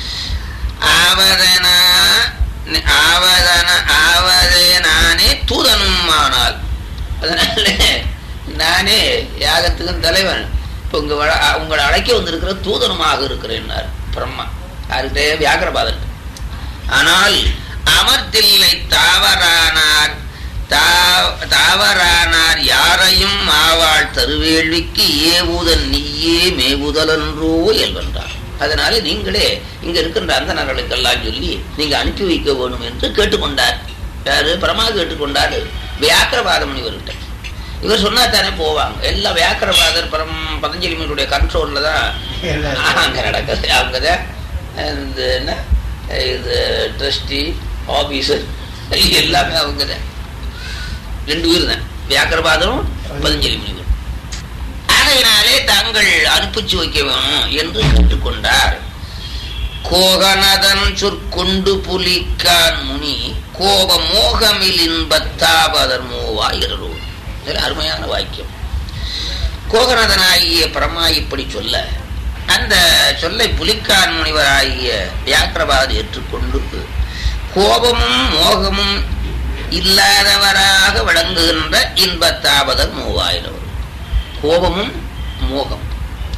ஆவதனா ஆவதன ஆவதே நானே தூதனும் ஆனால் அதனால நானே யாகத்துக்கும் தலைவன் இப்போ உங்க வழ- உங்களை அழைக்க வந்திருக்கிற தூதனுமாக இருக்கிறேன்னார் பிரம்மா யாருக்கிட்டே வியாகரபாதன் ஆனால் அமர்த்தில்லை தாவரானார் தா- தாவரானார் யாரையும் ஆவாள் தருவேள்விக்கு ஏவுதல் நீயே மேவுதலன்றோ எல்வென்றார் அதனால நீங்களே இங்க இருக்கின்ற அந்தனர்களுக்கெல்லாம் சொல்லி நீங்க அனுப்பி வைக்க வேணும் என்று கேட்டுக்கொண்டார் யாரு பிரமா கேட்டுக்கொண்டாரு வியாக்கிரபாத முனிவர்கிட்ட இவர் சொன்னா தானே போவாங்க எல்லாம் வியாக்கிரபாதர் பரம் பதஞ்சலி முனிவருடைய கண்ட்ரோல்ல தான் அங்க நடக்குது அவங்க தான் இந்த என்ன இது ட்ரஸ்டி ஆபீசர் எல்லாமே அவங்க தான் ரெண்டு பேர் தான் வியாக்கிரபாதரும் பதஞ்சலி முனிவர் ஆகையினாலே தாங்கள் அனுப்பிச்சு வைக்க வேணும் என்று கேட்டுக்கொண்டார் கோகனதன் சொற்கொண்டு புலிக்கான் முனி கோப மோகமில் இன்பத்தாபதர் மூவா இரலோ இதில் அருமையான வாக்கியம் கோகநாதனாகிய பிரமா இப்படி சொல்ல அந்த சொல்லை புலிக்கான் முனிவராகிய வியாக்கிரபாதர் ஏற்றுக்கொண்டு கோபமும் மோகமும் இல்லாதவராக விளங்குகின்ற இன்பத்தாபதர் மூவாயிரம் கோபமும் மோகம்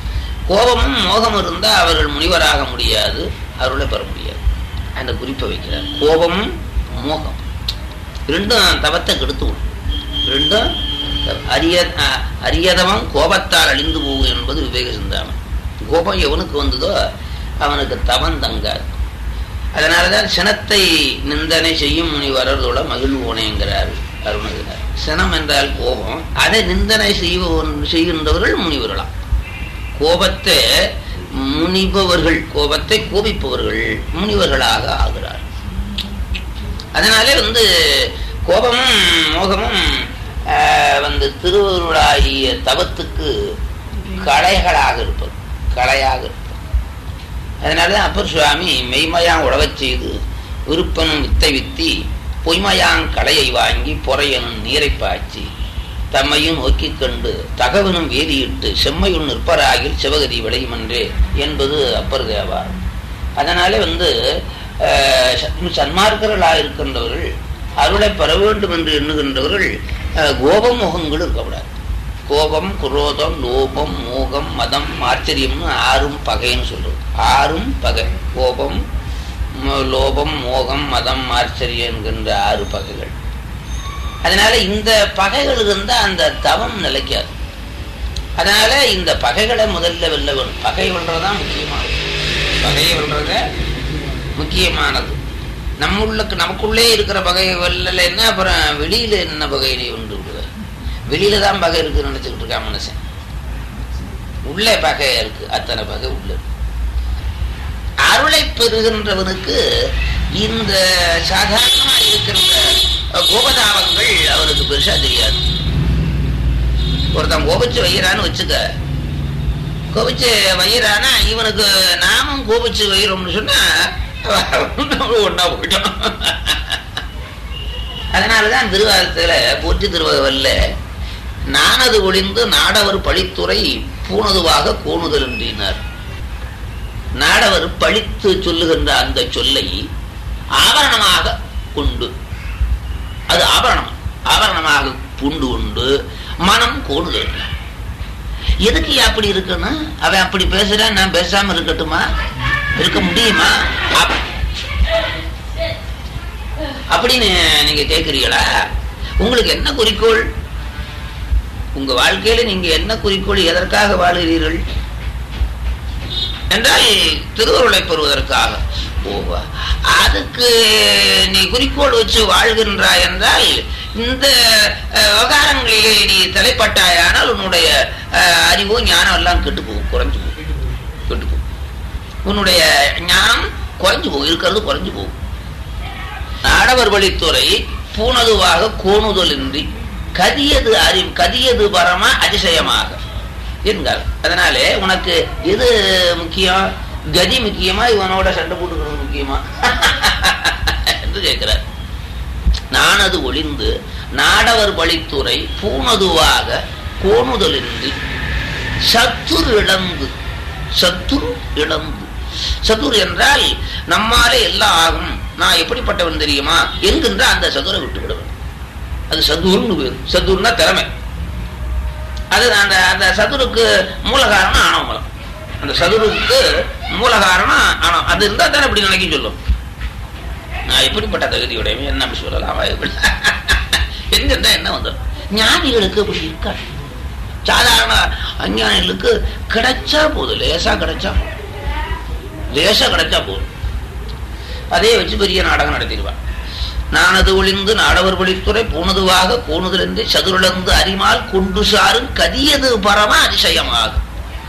கோபமும் மோகம் இருந்தா அவர்கள் முனிவராக முடியாது அருளை பெற முடியாது அந்த குறிப்பை வைக்கிறார் கோபமும் மோகம் ரெண்டும் தவத்தை கெடுத்து விடும் ரெண்டும் அரிய அ- அரியதவன் கோபத்தால் அழிந்து போகும் என்பது விவேக சிந்தாமன் கோபம் எவனுக்கு வந்ததோ அவனுக்கு தவம் தங்காது அதனாலதான் சினத்தை நிந்தனை செய்யும் முனிவரதோட மகிழ்வோனேங்கிறார் அருணகிரார் சினம் என்றால் கோபம் அதை நிந்தனை செய்வன் செய்கின்றவர்கள் முனிவர்களாம் கோபத்தை முனிபவர்கள் கோபத்தை கோபிப்பவர்கள் முனிவர்களாக ஆகிறார் அதனாலே வந்து கோபமும் மோகமும் ஆஹ், வந்து திருவருளாகிய தவத்துக்கு களைகளாக இருப்பது களையாக இருப்பது அதனாலதான் அப்பர் சுவாமி மெய்மையாங் உழவச் செய்து விருப்பனும் வித்தை வித்தி பொய்மையாங் களையை வாங்கி பொறையனும் நீரை பாய்ச்சி தம்மையும் நோக்கிக் கண்டு தகவனும் வேதியிட்டு செம்மையுள் நிற்பராகில் சிவகதி விளையுமன்றே என்பது அப்பர் தேவாரம் அதனாலே வந்து ஆஹ், சன்- சன்மார்க்கர்களாக இருக்கின்றவர்கள் அருளை பெற வேண்டும் என்று எண்ணுகின்றவர்கள் ஆஹ், கோபம் முகங்கள் இருக்கக்கூடாது கோபம் குரோதம் லோபம் மோகம் மதம் ஆச்சரியம்னு ஆறும் பகைன்னு சொல்றது ஆறும் பகை கோபம் ம- லோபம் மோகம் மதம் ஆச்சரியம் என்கின்ற ஆறு பகைகள் அதனால இந்த பகைகள் இருந்தா அந்த தவம் நிலைக்காது அதனால இந்த பகைகளை முதல்ல வெல்ல வேணும் பகை வெல்றதுதான் முக்கியமானது பகையை வெல்றத முக்கியமானது நம்முள்ளுக்கு நமக்குள்ளே இருக்கிற பகை வெல்லலைன்னா அப்புறம் வெளியில என்ன பகை நீ உண்டு விடுவ வெளியில தான் பகை இருக்குன்னு நினைச்சுக்கிட்டு இருக்கான் மனுஷன் உள்ளே பகை இருக்கு அத்தனை பகை உள்ள இருக்கு. அருளை பெறுகின்றவனுக்கு இந்த சாதாரணமா இருக்கின்ற கோபதாபங்கள் அவனுக்கு பெருசா தெரியாது ஒருத்தன் கோபிச்சு வைக்கிறான்னு வச்சுக்க கோபிச்சு வையிறானா இவனுக்கு நாமும் கோபிச்சு வைக்கிறோம்னு சொன்னா ஒன்னா போயிட்டோம் அதனாலதான் திருவாரத்துல போற்றி திருவகவல்ல நானது ஒளிந்து நாடவர் பழித்துறை பூணதுவாக கோணுதல் என்றினார் நாடவர் பழித்து சொல்லுகின்ற அந்த சொல்லை ஆபரணமாக கொண்டு அது ஆபரணம் ஆபரணமாக பூண்டு கொண்டு மனம் கோணுதல் எதுக்கு அப்படி இருக்குன்னு அவன் அப்படி பேசுறான் நான் பேசாம இருக்கட்டுமா இருக்க முடியுமா அப்- அப்படின்னு நீங்க கேக்குறீங்களா உங்களுக்கு என்ன குறிக்கோள் உங்க வாழ்க்கையில நீங்க என்ன குறிக்கோள் எதற்காக வாழுகிறீர்கள் என்றால் திருவருளை பெறுவதற்காக ஓவா அதுக்கு நீ குறிக்கோள் வச்சு வாழ்கின்றாய் என்றால் இந்த அஹ், விவகாரங்களிலே நீ தலைப்பட்டாயானால் உன்னுடைய அஹ், அறிவோ ஞானம் எல்லாம் கெட்டு போகும் குறைஞ்சு போகும் கெட்டு போகும் உன்னுடைய ஞானம் குறைஞ்சு போகும் இருக்கிறது குறைஞ்சு போகும் ஆடவர் வழித்துறை பூனதுவாக கோணுதலின்றி கதியது அறி கதியது பரமா அதிசயமாக இருந்தார் அதனாலே உனக்கு எது முக்கியம் கதி முக்கியமா இவனோட சண்டை போட்டுக்கிறது முக்கியமா என்று கேட்கிறார் நான் அது ஒளிந்து நாடவர் வழித்துறை பூனதுவாக கோணுதலின்றி சத்துரு இழந்து சத்துரு இழந்து சதுர் என்றால் நம்மாலே எல்லாம் ஆகும் நான் எப்படிப்பட்டவன் தெரியுமா என்கின்ற அந்த சதுரை விட்டு விடுவன் அது சதுர்னு பேர் சதுர்னா திறமை அது அந்த அந்த சதுருக்கு மூல காரணம் ஆணவமலம் அந்த சதுருக்கு மூல காரணம் ஆணவம் அது இருந்தா தானே இப்படி நினைக்க சொல்லும் நான் எப்படிப்பட்ட தகுதியுடையவன் என்ன அப்படி சொல்லலாம் அவன் எப்படி எங்க இருந்தா என்ன வந்துடும் ஞானிகளுக்கு அப்படி இருக்காது சாதாரண அஞ்ஞானிகளுக்கு கிடைச்சா போதும் லேசா கிடைச்சா போதும். லேசா கிடைச்சா போதும் அதே வச்சு பெரிய நாடகம் நடத்திடுவான் நானது ஒளிந்து நாடவர் வழித்துறை பூனதுவாக கோணுதலிருந்து சதுரிழந்து அறிமால் கொண்டு சாரும் கதியது பரம அதிசயமாகும்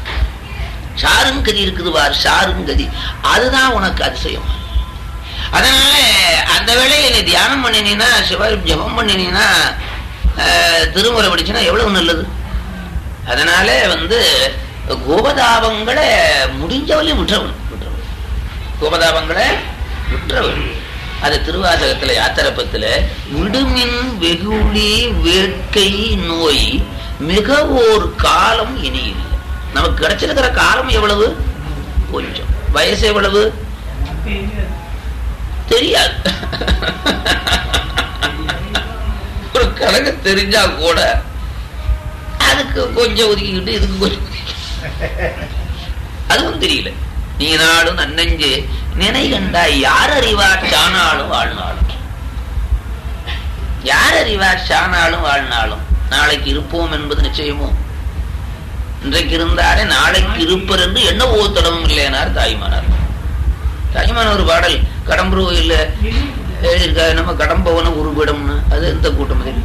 சாரும் கதி இருக்குது பார் சாரும் கதி அதுதான் உனக்கு அதிசயம் அதனால அந்த வேளையை நீ தியானம் பண்ணினீன்னா சிவ ஜபம் பண்ணினீன்னா ஆஹ், திருமுறை படிச்சுன்னா எவ்வளவு நல்லது அதனால வந்து கோபதாபங்களை முடிஞ்சவளையும் விட்டுறவன் விட்டுறவன் கோபதாபங்களை விட்டுறவன் அது திருவாசகத்துல யாத்திரப்பத்துல விடுமின் வெகுளி வேட்கை நோய் மிக ஓர் காலம் இனி இல்லை நமக்கு கிடைச்சிருக்கிற காலம் எவ்வளவு கொஞ்சம் வயசு எவ்வளவு தெரியாது ஒரு கணக்கு தெரிஞ்சா கூட அதுக்கு கொஞ்சம் ஒதுக்கிக்கிட்டு இதுக்கு கொஞ்சம் ஒதுக்கி. அதுவும் தெரியல நீ நாடும் நன்னெஞ்சு நினை கண்டாய் யார் அறிவார் சானாலும் வாழ்நாளும் யார் அறிவார் சானாலும் வாழ்நாளும் நாளைக்கு இருப்போம் என்பது நிச்சயமோ இன்றைக்கு இருந்தாலே நாளைக்கு இருப்பர் என்று என்ன ஓத்தடமும் இல்லைனார் தாய்மானார் தாய்மான ஒரு பாடல் கடம்பூர் கோயில்ல எழுதியிருக்கா நம்ம கடம்பவன உருவிடம்னு அது எந்த கூட்டம் அது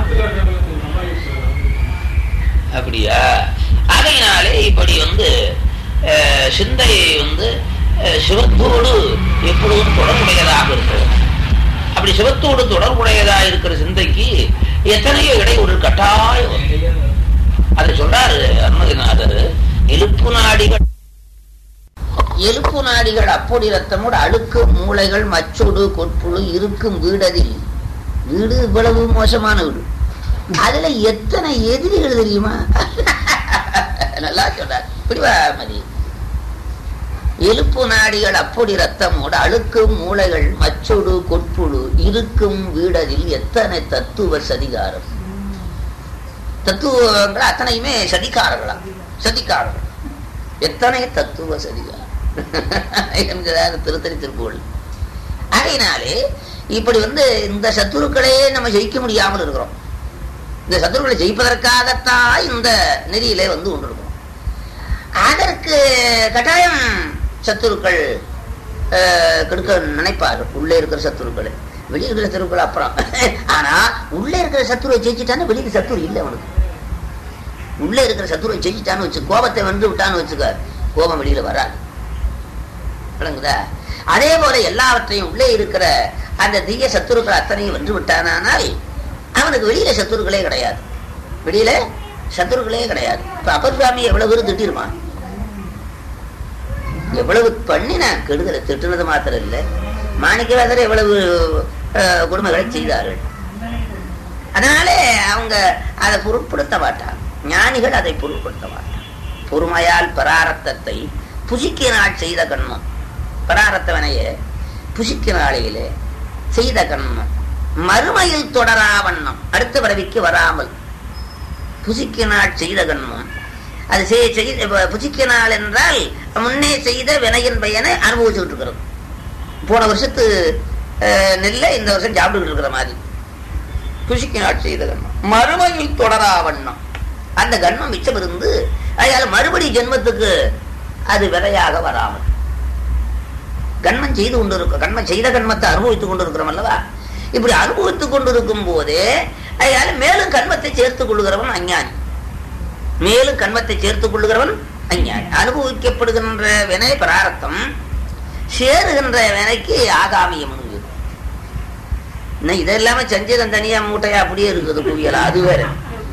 அப்படியா ஆகையினாலே இப்படி வந்து அஹ், சிந்தை வந்து அஹ், சிவத்தோடு எப்பொழுதும் தொடர்புடையதாக இருக்கிறது அப்படி சிவத்தோடு தொடர்புடையதாக இருக்கிற சிந்தைக்கு எத்தனையோ இடையூறு கட்டாயம் வரும். அதை சொல்றாரு அருணகிரிநாதர் எழுப்பு நாடிகள் எலுப்பு நாடிகள் அப்பொடி ரத்தமோடு அழுக்கு மூளைகள் மச்சோடு கொட்புழு இருக்கும் வீடதில் வீடு இவ்வளவு மோசமான வீடு அதுல எத்தனை எதிரிகள் தெரியுமா நல்லா சொல்றார் இப்படிவா மதி எலுப்பு நாடிகள் அப்பொடி ரத்தமோடு அழுக்கு மூளைகள் மச்சோடு கொட்புழு இருக்கும் வீடதில் எத்தனை தத்துவ சதிகாரம் தத்துவங்கள் அத்தனையுமே சதிகாரர்களா சதிகாரர்கள் எத்தனை தத்துவ சதிகாரம் என்கிறார் திருத்தணி திருப்புகள் ஆகையினாலே இப்படி வந்து இந்த சத்துருக்களே நம்ம ஜெயிக்க முடியாமல் இருக்கிறோம் இந்த சத்துருக்களை ஜெயிப்பதற்காகத்தான் இந்த நெறியிலே வந்து கொண்டிருக்கிறோம் அதற்கு கட்டாயம் சத்துருக்கள் அஹ், கெடுக்க நினைப்பார்கள் உள்ளே இருக்கிற சத்துருக்களை வெளியே இருக்கிற சத்துருக்கள் அப்புறம் ஆனா உள்ளே இருக்கிற சத்துருவை ஜெயிச்சுட்டான்னு வெளியில சத்துரு இல்லை அவனுக்கு உள்ளே இருக்கிற சத்துருவை ஜெயிச்சுட்டான்னு வச்சு கோபத்தை வந்து விட்டான்னு வச்சுக்க கோபம் வெளியில வராது விளங்குதா அதே போல எல்லாவற்றையும் உள்ளே இருக்கிற அந்த தீய சத்துருக்கள் அத்தனையும் வென்று விட்டானால் அவனுக்கு வெளியில சத்துருக்களே கிடையாது வெளியில சத்துருக்களே கிடையாது இப்ப அப்பர் சுவாமி எவ்வளவு பேர் திட்டிருப்பான் எவ்வளவு பண்ணின கெடுதலை திட்டுனது மாத்திரம் இல்லை மாணிக்கவாசர் எவ்வளவு அஹ், கொடுமைகளை செய்தார்கள் அதனாலே அவங்க அதை பொருட்படுத்த மாட்டாங்க ஞானிகள் அதை பொருட்படுத்த மாட்டாங்க பொறுமையால் பராரத்தத்தை புசிக்கினாள் செய்த கண்மம் பராரத்தவனையே புசிக்க நாளையிலே செய்த கண்மம் மறுமையில் தொடரா வண்ணம் அடுத்த பிறவிக்கு வராமல் புசிக்கினாள் செய்த கண்மம் அது செய்- செய்த ப- புசிக்கினாள் என்றால் முன்னே செய்த வினையின் பயனை அனுபவிச்சுட்டு இருக்கிறது போன வருஷத்து அஹ், நெல்லை இந்த வருஷம் சாப்பிட்டுக்கிட்டு இருக்கிற மாதிரி புசிக்கினாள் செய்த கண்மம் மறுமையில் தொடரா வண்ணம் அந்த கண்மம் மிச்சம் இருந்து அதனால மறுபடி ஜென்மத்துக்கு அது விதையாக வராமல் கண்மம் செய்து கொண்டிருக்க கண்மம் செய்த கண்மத்தை அனுபவித்துக் கொண்டிருக்கிறோம் அல்லவா இப்படி அனுபவித்துக் கொண்டிருக்கும் போதே அதனால மேலும் கண்மத்தை சேர்த்துக் கொள்ளுகிறவன் அஞ்ஞானி மேலும் கண்மத்தை சேர்த்துக் கொள்ளுகிறவன் அஞ்ஞானி அனுபவிக்கப்படுகின்ற வினை பிராரத்தம் சேருகின்ற வினைக்கு ஆகாமியம் இன்னும் இதெல்லாம செஞ்சதன் தனியா மூட்டையா அப்படியே இருக்குது குவியலா அது வேற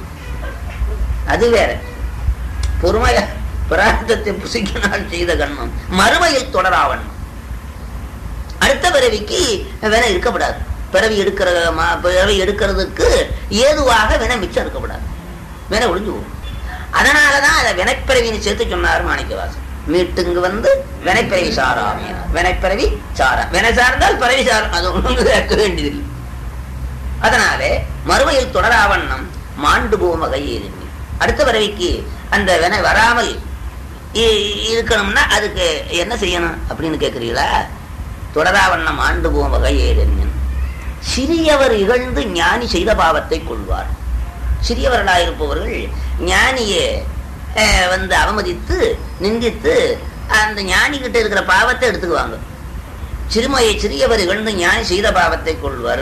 அது வேற பொறுமையா பிரார்த்தத்தை புசிக்கினால் செய்த கண்மம் மறுமையில் தொடராவண்ணம் அடுத்த பிறவிக்கு வினை இருக்கப்படாது பிறவி எடுக்கிற ம- பிறவி எடுக்கிறதுக்கு ஏதுவாக வினை மிச்சம் இருக்கப்படாது வினை ஒளிஞ்சு போகும் அதனாலதான் அதை வினைப்பிறவின்னு சேர்த்து சொன்னார் மாணிக்கவாசன் மீட்டுங்கு வந்து வினைப்பிறவி சாராமே வினைப்பிறவி சாரா வினை சார்ந்தால் பிறவி சாரம் அது ஒண்ணு கேட்க வேண்டியதில்லை அதனாலே மறுமையில் தொடராவண்ணம் மாண்டு போகும் வகையில் அடுத்த பிறவிக்கு அந்த வினை வராமல் இ- இருக்கணும்னா அதுக்கு என்ன செய்யணும் அப்படின்னு கேட்கிறீங்களா தொடராவண்ணம் ஆண்டு போகும் வகையில் சிறியவர் இகழ்ந்து ஞானி செய்த பாவத்தை கொள்வார் சிறியவர்களாயிருப்பவர்கள் ஞானியை அஹ், வந்து அவமதித்து நிந்தித்து அந்த ஞானி கிட்ட இருக்கிற பாவத்தை எடுத்துக்குவாங்க சிறுமையை சிறியவர் இகழ்ந்து ஞானி செய்த பாவத்தை கொள்வார்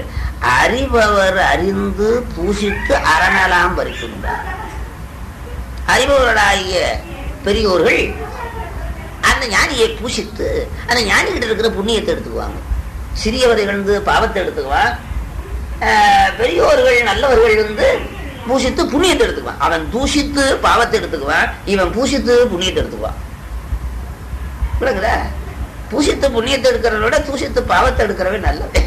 அறிபவர் அறிந்து பூசித்து அறநலாம் பறிக்கின்றார் அறிபவர்களாகிய பெரியோர்கள் அந்த ஞானியை பூசித்து அந்த ஞானி கிட்ட இருக்கிற புண்ணியத்தை எடுத்துக்குவாங்க சிறியவர் இகழ்ந்து பாவத்தை எடுத்துக்குவான் ஆஹ், பெரியோர்கள் நல்லவர்கள் வந்து பூசித்து புண்ணியத்தை எடுத்துக்குவான் அவன் தூஷித்து பாவத்தை எடுத்துக்குவான் இவன் பூசித்து புண்ணியத்தை எடுத்துக்குவான் விளங்குதா பூசித்து புண்ணியத்தை எடுக்கிறத விட தூசித்து பாவத்தை எடுக்கிறவன் நல்லது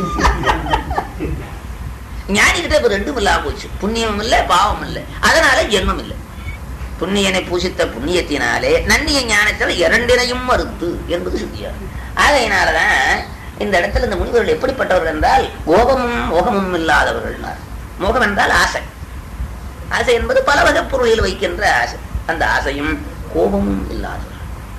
ஞானிகிட்ட இப்ப ரெண்டும் இல்லாம போச்சு புண்ணியமும் இல்லை பாவம் இல்லை அதனால ஜென்மம் இல்லை புண்ணியனை பூசித்த புண்ணியத்தினாலே நன்னிய ஞானத்தில் இரண்டினையும் மறுத்து என்பது சுத்தியா ஆகையினாலதான் இந்த இடத்துல இந்த முனிவர்கள் எப்படிப்பட்டவர்கள் என்றால் கோபமும் மோகமும் இல்லாதவர்கள் மோகம் என்றால் ஆசை ஆசை என்பது பல வகை பொருளில் வைக்கின்ற ஆசை அந்த ஆசையும் கோபமும் இல்லாதவர்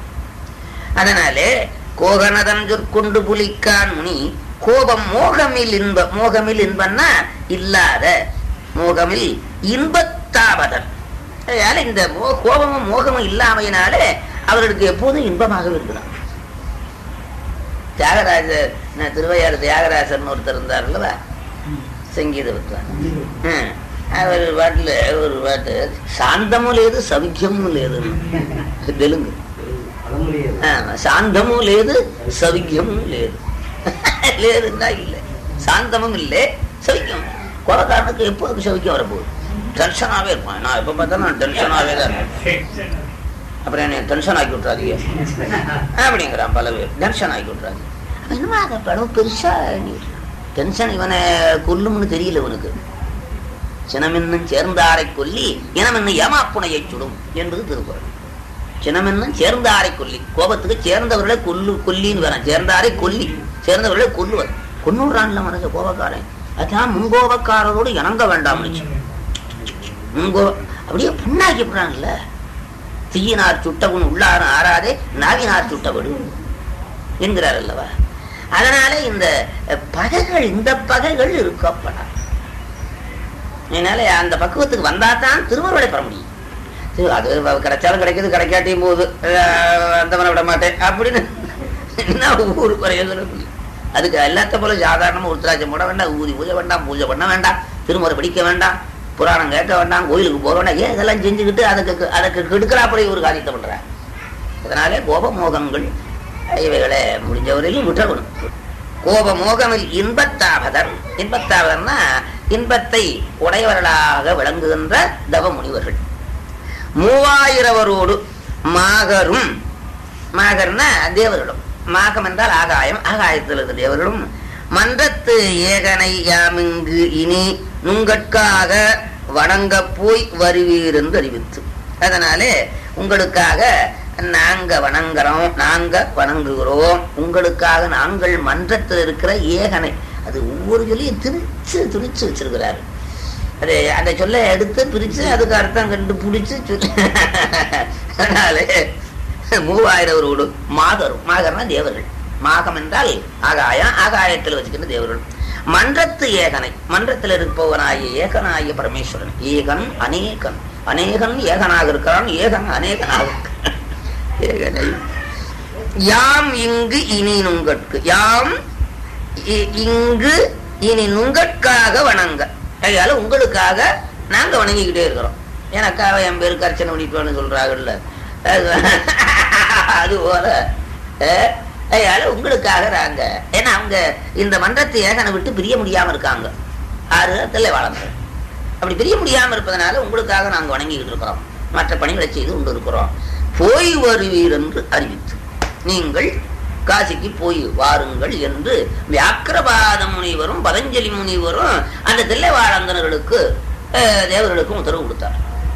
அதனாலே கோகனதன் சொற்கொண்டு புலிக்கான் முனி கோபம் மோகமில் இன்ப மோகமில் இன்பம்னா இல்லாத மோகமில் இன்பத்தாவதன் அதனால இந்த மோ கோபமும் மோகமும் இல்லாமையினாலே அவர்களுக்கு எப்போதும் இன்பமாக இருக்கிறார் தியாகராஜர் நான் திருவையாறு தியாகராஜர்னு ஒருத்தர் இருந்தார் அல்லவா சங்கீத வித்வான் ம். அவர் பாட்டுல ஒரு பாட்டு சாந்தமும் లేదు సవిఖ్యము లేదు தெலுங்கு ஆமா, சாந்தமும் లేదు సవిఖ్యము లేదు లేదుன்னா இல்லை சாந்தமும் இல்லை சவிக்கம் கொலக்காரனுக்கு எப்போதும் சவிக்கம் வரப்போகுது டென்ஷனாகவே இருப்பான் நான் எப்போ பார்த்தா நான் டென்ஷனாகவே தான் இருப்பேன் அப்புறம் என்ன டென்ஷன் ஆக்கி விட்றாதீங்க அப்படிங்கிறான் பல பேர் டென்ஷன் ஆக்கி விட்றாங்க என்னமா அந்த படம் பெருசா டென்ஷன் இவனை கொல்லும்னு தெரியல இவனுக்கு சினமென்னும் சேர்ந்தாரை கொல்லி இனமென்னும் ஏமாப்புனையை சுடும் என்பது திருக்குறள் சினமென்னும் சேர்ந்தாரை கொல்லி கோபத்துக்கு சேர்ந்தவர்களை கொல்லு கொல்லின்னு வரான் சேர்ந்தாரை கொல்லி சேர்ந்தவர்களை கொல்லுவர் கொன்னுடுறான்ல மனசு கோபக்காரன் அதான் முன்கோபக்காரரோடு இணங்க வேண்டாம் முன்கோ அப்படியே புண்ணாக்கி விடுறான்ல தீயினார் சுட்டவன் உள்ளாரும் ஆறாதே நாவினார் சுட்டவடு என்கிறார் அல்லவா அதனால இந்த பகைகள் இந்த பகைகள் இருக்கப்படாது அதனால அந்த பக்குவத்துக்கு வந்தா தான் திருமருளை பெற முடியும் சரி, அது கிடைச்சாலும் கிடைக்குது கிடைக்காட்டியும் போகுது அஹ் அந்தவனை விட மாட்டேன் அப்படின்னு என்ன ஊரு குறைய சொல்ல முடியும் அதுக்கு எல்லாத்த போல சாதாரணமா உருத்தராஜம் போட வேண்டாம் ஊதி பூஜை வேண்டாம் பூஜை பண்ண வேண்டாம் திருமுறை படிக்க வேண்டாம் புராணம் கேட்க வேண்டாம் கோயிலுக்கு போக வேண்டாம் ஏன் இதெல்லாம் செஞ்சுக்கிட்டு அதுக்கு அதுக்கு கெடுக்கலாப்படி ஒரு காரியத்தை பண்றேன் அதனாலே கோபமோகங்கள் இவைகளை முடிஞ்சவரையிலும் விட்டணும் கோபமோகமில் இன்பத்தாவதர் இன்பத்தாவதர்னா இன்பத்தை உடையவர்களாக விளங்குகின்ற தவ முனிவர்கள் மூவாயிரவரோடு மாகரும் மாகர்னா தேவர்களும் மாகம் என்றால் ஆகாயம் ஆகாயத்தில் இருக்கிற தேவர்களும் மன்றத்து ஏகனை யாமிங்கு இனி நுங்கட்காக வணங்க போய் வருவீர் என்று அறிவித்து அதனாலே உங்களுக்காக நாங்க வணங்குறோம் நாங்க வணங்குகிறோம் உங்களுக்காக நாங்கள் மன்றத்தில் இருக்கிற ஏகனை அது ஒவ்வொரு சொல்லியும் திணிச்சு துணிச்சு வச்சிருக்கிறாரு அது அந்த சொல்ல எடுத்து பிரிச்சு அதுக்கு அர்த்தம் கண்டு பிடிச்சு சொல்லி அதனாலே மூவாயிரவரோடு மாதரும் மாகர்னா தேவர்கள் மாகம் என்றால் ஆகாயம் ஆகாயத்தில் வச்சுக்கின்ற தேவர்கள் மன்றத்து ஏகனை மன்றத்தில் இருப்பவனாகிய ஏகனாகிய பரமேஸ்வரன் ஏகன் அநேகன் அநேகன் ஏகனாக இருக்கிறான் ஏகன் அநேகனாக இருக்கிறான். ஏகனை யாம் இங்கு இனி நுங்கட்கு யாம் இ- இங்கு இனி நுங்கட்காக வணங்க அதனால உங்களுக்காக நாங்க வணங்கிக்கிட்டே இருக்கிறோம் எனக்காக என் பேருக்கு அர்ச்சனை பண்ணிட்டு சொல்றாங்கல்ல அது- அது போல அஹ், அதனால உங்களுக்காக நாங்க ஏன்னா அவங்க இந்த மன்றத்தை ஏகனை விட்டு பிரிய முடியாம இருக்காங்க ஆறு தில்லை வளர்ந்து அப்படி பிரிய முடியாம இருப்பதனால உங்களுக்காக நாங்க வணங்கிக்கிட்டு இருக்கிறோம் மற்ற பணிகளை செய்து கொண்டு இருக்கிறோம் போய் வருவீர் என்று அறிவித்து நீங்கள் காசிக்கு போய் வாருங்கள் என்று வியாக்கிரபாத முனிவரும் பதஞ்சலி முனிவரும் அந்த தில்லைவாழந்தனர்களுக்கு அஹ், தேவர்களுக்கும் உத்தரவு கொடுத்தார்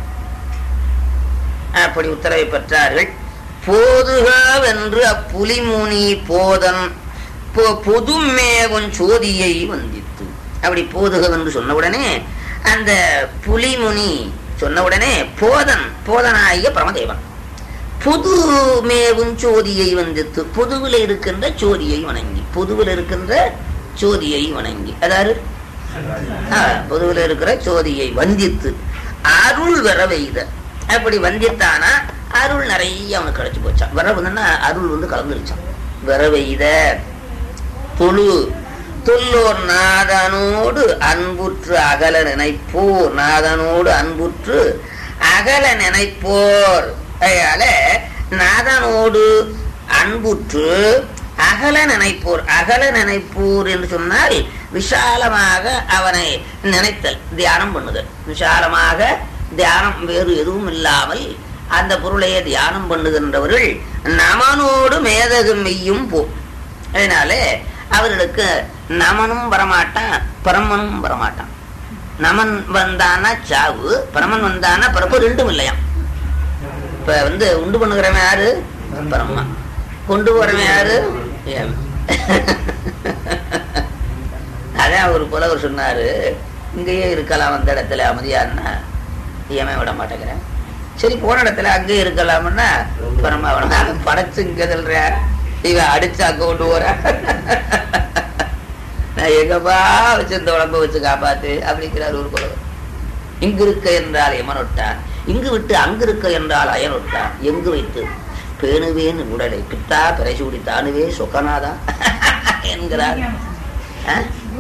அப்படி உத்தரவை பெற்றார்கள் போதுகவென்று அப்புலிமுனி போதன் பொ- பொதுமேவும் சோதியை வந்தித்து அப்படி போதுகவென்று சொன்ன உடனே அந்த புலிமுனி சொன்ன உடனே போதன் போதனாகிய பரமதேவன் புது மேவும் சோதியை வந்தித்து பொதுவில் இருக்கின்ற சோதியை வணங்கி பொதுவில் இருக்கின்ற சோதியை வணங்கி அதாவது ஆ, பொதுவில் இருக்கிற சோதியை வந்தித்து அருள் வர வைத அப்படி வந்தித்தானா அருள் நிறைய அவனுக்கு கிடைச்சு போச்சான் வர வந்துன்னா அருள் வந்து கலந்துருச்சான் வர வைத தொழு தொல்லோர் நாதனோடு அன்புற்று அகல நினைப்போர் நாதனோடு அன்புற்று அகல நினைப்போர் அதனால நாதனோடு அன்புற்று அகல நினைப்போர் அகல நினைப்போர் என்று சொன்னால் விஷாலமாக அவனை நினைத்தல் தியானம் பண்ணுதல் விஷாலமாக தியானம் வேறு எதுவும் இல்லாமல் அந்த பொருளையே தியானம் பண்ணுகின்றவர்கள் நமனோடு மேதகு மெய்யும் போ அதனாலே அவர்களுக்கு நமனும் வரமாட்டான் பரமனும் வரமாட்டான் நமன் வந்தானா சாவு பரமன் வந்தானா பிறப்பு ரெண்டும் இல்லையாம் இப்ப வந்து உண்டு பண்ணுகிறவன் யாரு பரமா கொண்டு போறவன் யாரு ஏவன். அதான் ஒரு புலவர் சொன்னாரு இங்கேயே இருக்கலாம் அந்த இடத்துல அமைதியான்னா ஏமே விட மாட்டேங்கிறேன் சரி போன இடத்துல அங்கே இருக்கலாம்னா பரம அவனை படைச்சு இங்க சொல்ற இவன் அடிச்சு அங்க கொண்டு போற நான் எங்கப்பா வச்சு இந்த உடம்ப வச்சு காப்பாத்து அப்படிங்கிறார் ஒரு புலவர் இங்கு இருக்க என்றால் எமனொட்டான் இங்கு விட்டு அங்கு இருக்க என்றால் அயனொட்டான் எங்கு வைத்து பேணுவேன் உடலை பித்தா பிறைசூடி தானுவே சொக்கனாதா என்கிறார் ஆ?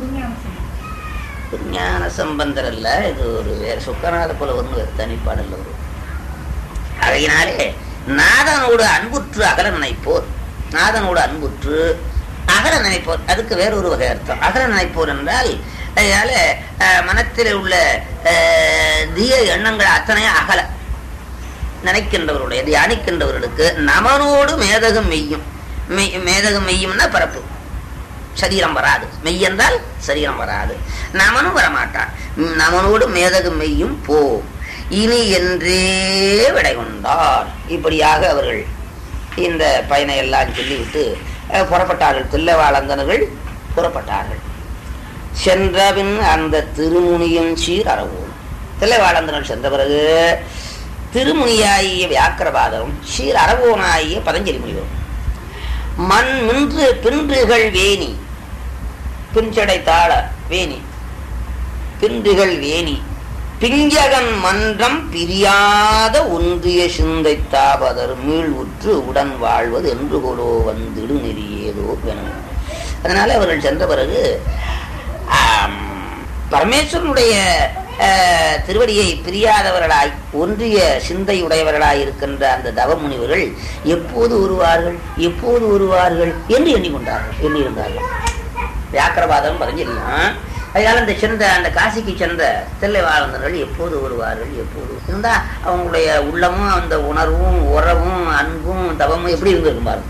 ஞான சம்பந்தர் அல்ல இது ஒரு வேற சொக்கநாத புலவர்னு ஒரு தனிப்பாடல்ல ஒரு அதையினாலே நாதனோடு அன்புற்று அகல நினைப்போர் நாதனோடு அன்புற்று அகல நினைப்போர் அதுக்கு வேற ஒரு வகை அர்த்தம் அகல நினைப்போர் என்றால் அதனால அஹ், மனத்தில் உள்ள அஹ், தீய எண்ணங்கள் அத்தனையும் அகல நினைக்கின்றவருடைய தியானிக்கின்றவர்களுக்கு நமனோடு மேதகம் மெய்யும் மெய் மேதகம் மெய்யும்னா பரப்பு சரீரம் வராது மெய் என்றால் சரீரம் வராது நமனும் வரமாட்டான் ம், நமனோடு மேதகம் மெய்யும் போ இனி என்றே விடை கொண்டார் இப்படியாக அவர்கள் இந்த பயனை எல்லாம் சொல்லிவிட்டு அஹ், புறப்பட்டார்கள் தில்லவாளந்தனர்கள் புறப்பட்டார்கள் சென்றபின் அந்த திருமுனியும் சீர் அறவோம் தில்லைவாளந்தனர்கள் சென்ற பிறகு திருமுனியாகிய வியாக்கிரபாதரும் சீர் அறவோனாகிய பதஞ்சலி முனிவரும் மண் மின்று பின்றுகள் வேணி பிஞ்சடை தாள வேணி பின்றுகள் வேணி பிஞ்சகன் மன்றம் பிரியாத ஒன்றிய சிந்தை தாபதர் மீள் உற்று உடன் வாழ்வது என்று கொலோ வந்திடு நெறியேதோ வேணும் அதனால அவர்கள் சென்ற பிறகு ஆம், பரமேஸ்வரனுடைய அஹ், திருவடியை பிரியாதவர்களாய் ஒன்றிய சிந்தை உடையவர்களாய் இருக்கின்ற அந்த தவ முனிவர்கள் எப்போது வருவார்கள் எப்போது வருவார்கள் என்று எண்ணிக்கொண்டார்கள் எண்ணியிருந்தார்கள் வியாக்கிரவாதம் பதஞ்சலியும் அதனால இந்த சென்ற அந்த காசிக்கு சென்ற தில்லைவாழ்ந்தவர்கள் எப்போது வருவார்கள் எப்போது இருந்தா அவங்களுடைய உள்ளமும் அந்த உணர்வும் உறவும் அன்பும் தவமும் எப்படி இருந்திருக்கும் பாருங்க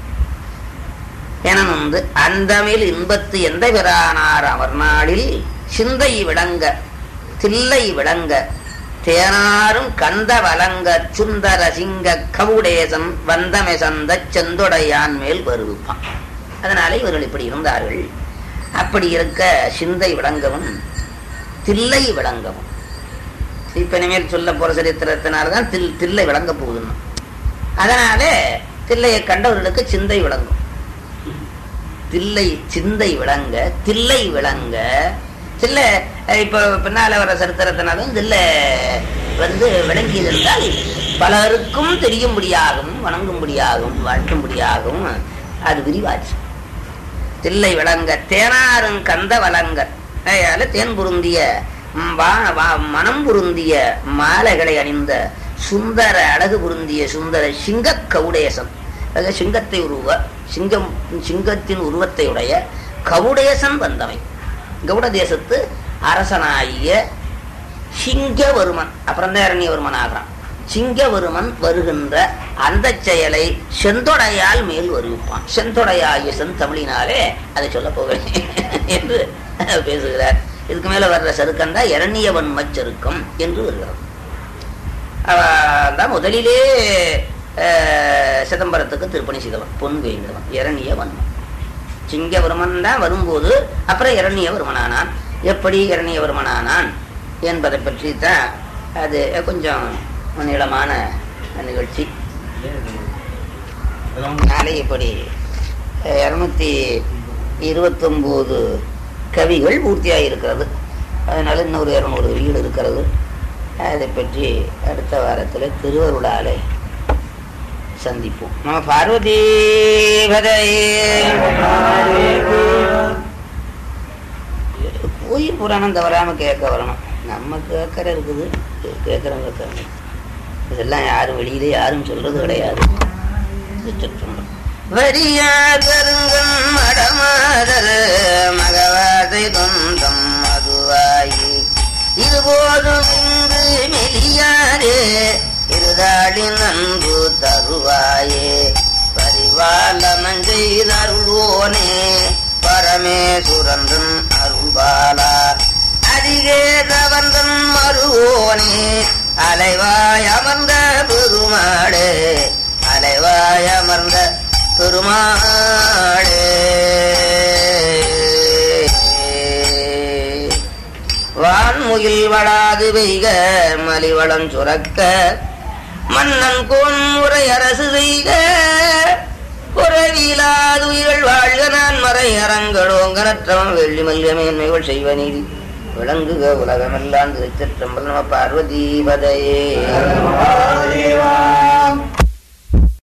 என வந்து அந்தமில் இன்பத்து எந்த பிரானார் அவர் நாளில் சிந்தை விளங்க தில்லை விளங்க தேனாரும் கந்த வலங்க சுந்தர சிங்க கவுடேசன் வந்தமை சந்த செந்தொடையான் மேல் வருவிப்பான் அதனால இவர்கள் இப்படி இருந்தார்கள் அப்படி இருக்க சிந்தை விளங்கவும் தில்லை விளங்கவும் இப்ப இனிமேல் சொல்ல போற சரித்திரத்தினால்தான் தில் தில்லை விளங்க போகுதுன்னு அதனால தில்லையை கண்டவர்களுக்கு சிந்தை விளங்கும் தில்லை சிந்தை விளங்க தில்லை விளங்க தில்லை அஹ், இப்ப பின்னால வர சரித்திரத்தினாலும் தில்லை வந்து விளங்கியது என்றால் பலருக்கும் தெரியும்படியாகவும் வணங்கும்படியாகவும் வாழ்த்தும்படியாகவும் அது விரிவாச்சு தில்லை விளங்க தேனாரும் கந்த வளங்க அதனால தேன் பொருந்திய ம், வா- வா- மனம் பொருந்திய மாலைகளை அணிந்த சுந்தர அழகு பொருந்திய சுந்தர சிங்க கவுடேசன் அதாவது சிங்கத்தை உருவ சிங்கம் சிங்கத்தின் உருவத்தை உடைய கவுடேசன் வந்தவை கவுட தேசத்து அரசனாகிய சிங்கவருமன் அப்புறம் தான் இரணியவர்மன் ஆகிறான் சிங்கவருமன் வருகின்ற அந்த செயலை செந்தொடையால் மேல் வருவிப்பான் செந்தொடையாகிய செந்தமிழினாலே அதை சொல்ல போகிறேன் என்று பேசுகிறார் இதுக்கு மேல வர்ற சருக்கம் தான் இரணியவன் மச்சருக்கம் என்று வருகிறது அவன் தான் முதலிலே அஹ், சிதம்பரத்துக்கு திருப்பணி செய்தவன் பொன் வேந்தவன் இரணியவன்மன் சிங்கவர்மன் தான் வரும்போது அப்புறம் இரணியவர்மனானான் எப்படி இரணியவர்மனானான் என்பதை பற்றி தான் அது கொஞ்சம் நீளமான நிகழ்ச்சி நாளை இப்படி இரநூத்தி இருபத்தொம்போது கவிகள் பூர்த்தியாக இருக்கிறது அதனால இன்னொரு இரநூறு வீடு இருக்கிறது அதை பற்றி அடுத்த வாரத்தில் திருவருளாலே சந்திப்போம் நம்ம பார்வதி கோயில் புராணம் தவறாம கேட்க வரணும் நம்ம கேட்கற இருக்குது கேட்கறவங்க கேட்கணும் இதெல்லாம் யாரும் வெளியிலே யாரும் சொல்றது கிடையாது திருச்சிற்றம்பலம். வரியார் கருங்கன் மடமாதர் மகவாதை தொந்தம் மதுவாயி இதுபோதும் இன்று மெலியாரே இருதாளின் அன்பு தருவாயே பரிவாலமன் செய்தருள்வோனே பரமேசுரன் அருள்பாலா அதிகேதவந்தன் மருவோனே அலைவாய் அமர்ந்த பெருமாளே அலைவாய் அமர்ந்த பெருமாளே வான்முகில் வளாது பெய்க மலிவளம் சுரக்க மன்னன் கோன் முறை அரசு செய்க குறைவிலாதுயிர்கள் வாழ்க நான் மறை அரங்கடோங்கனற்றவன் வெள்ளி மல்லிய மேன்மைகள் செய்வ நீதி விளங்குக உலகமெல்லாம் திருச்சிற்றம்பல் நம பார்வதி பதையே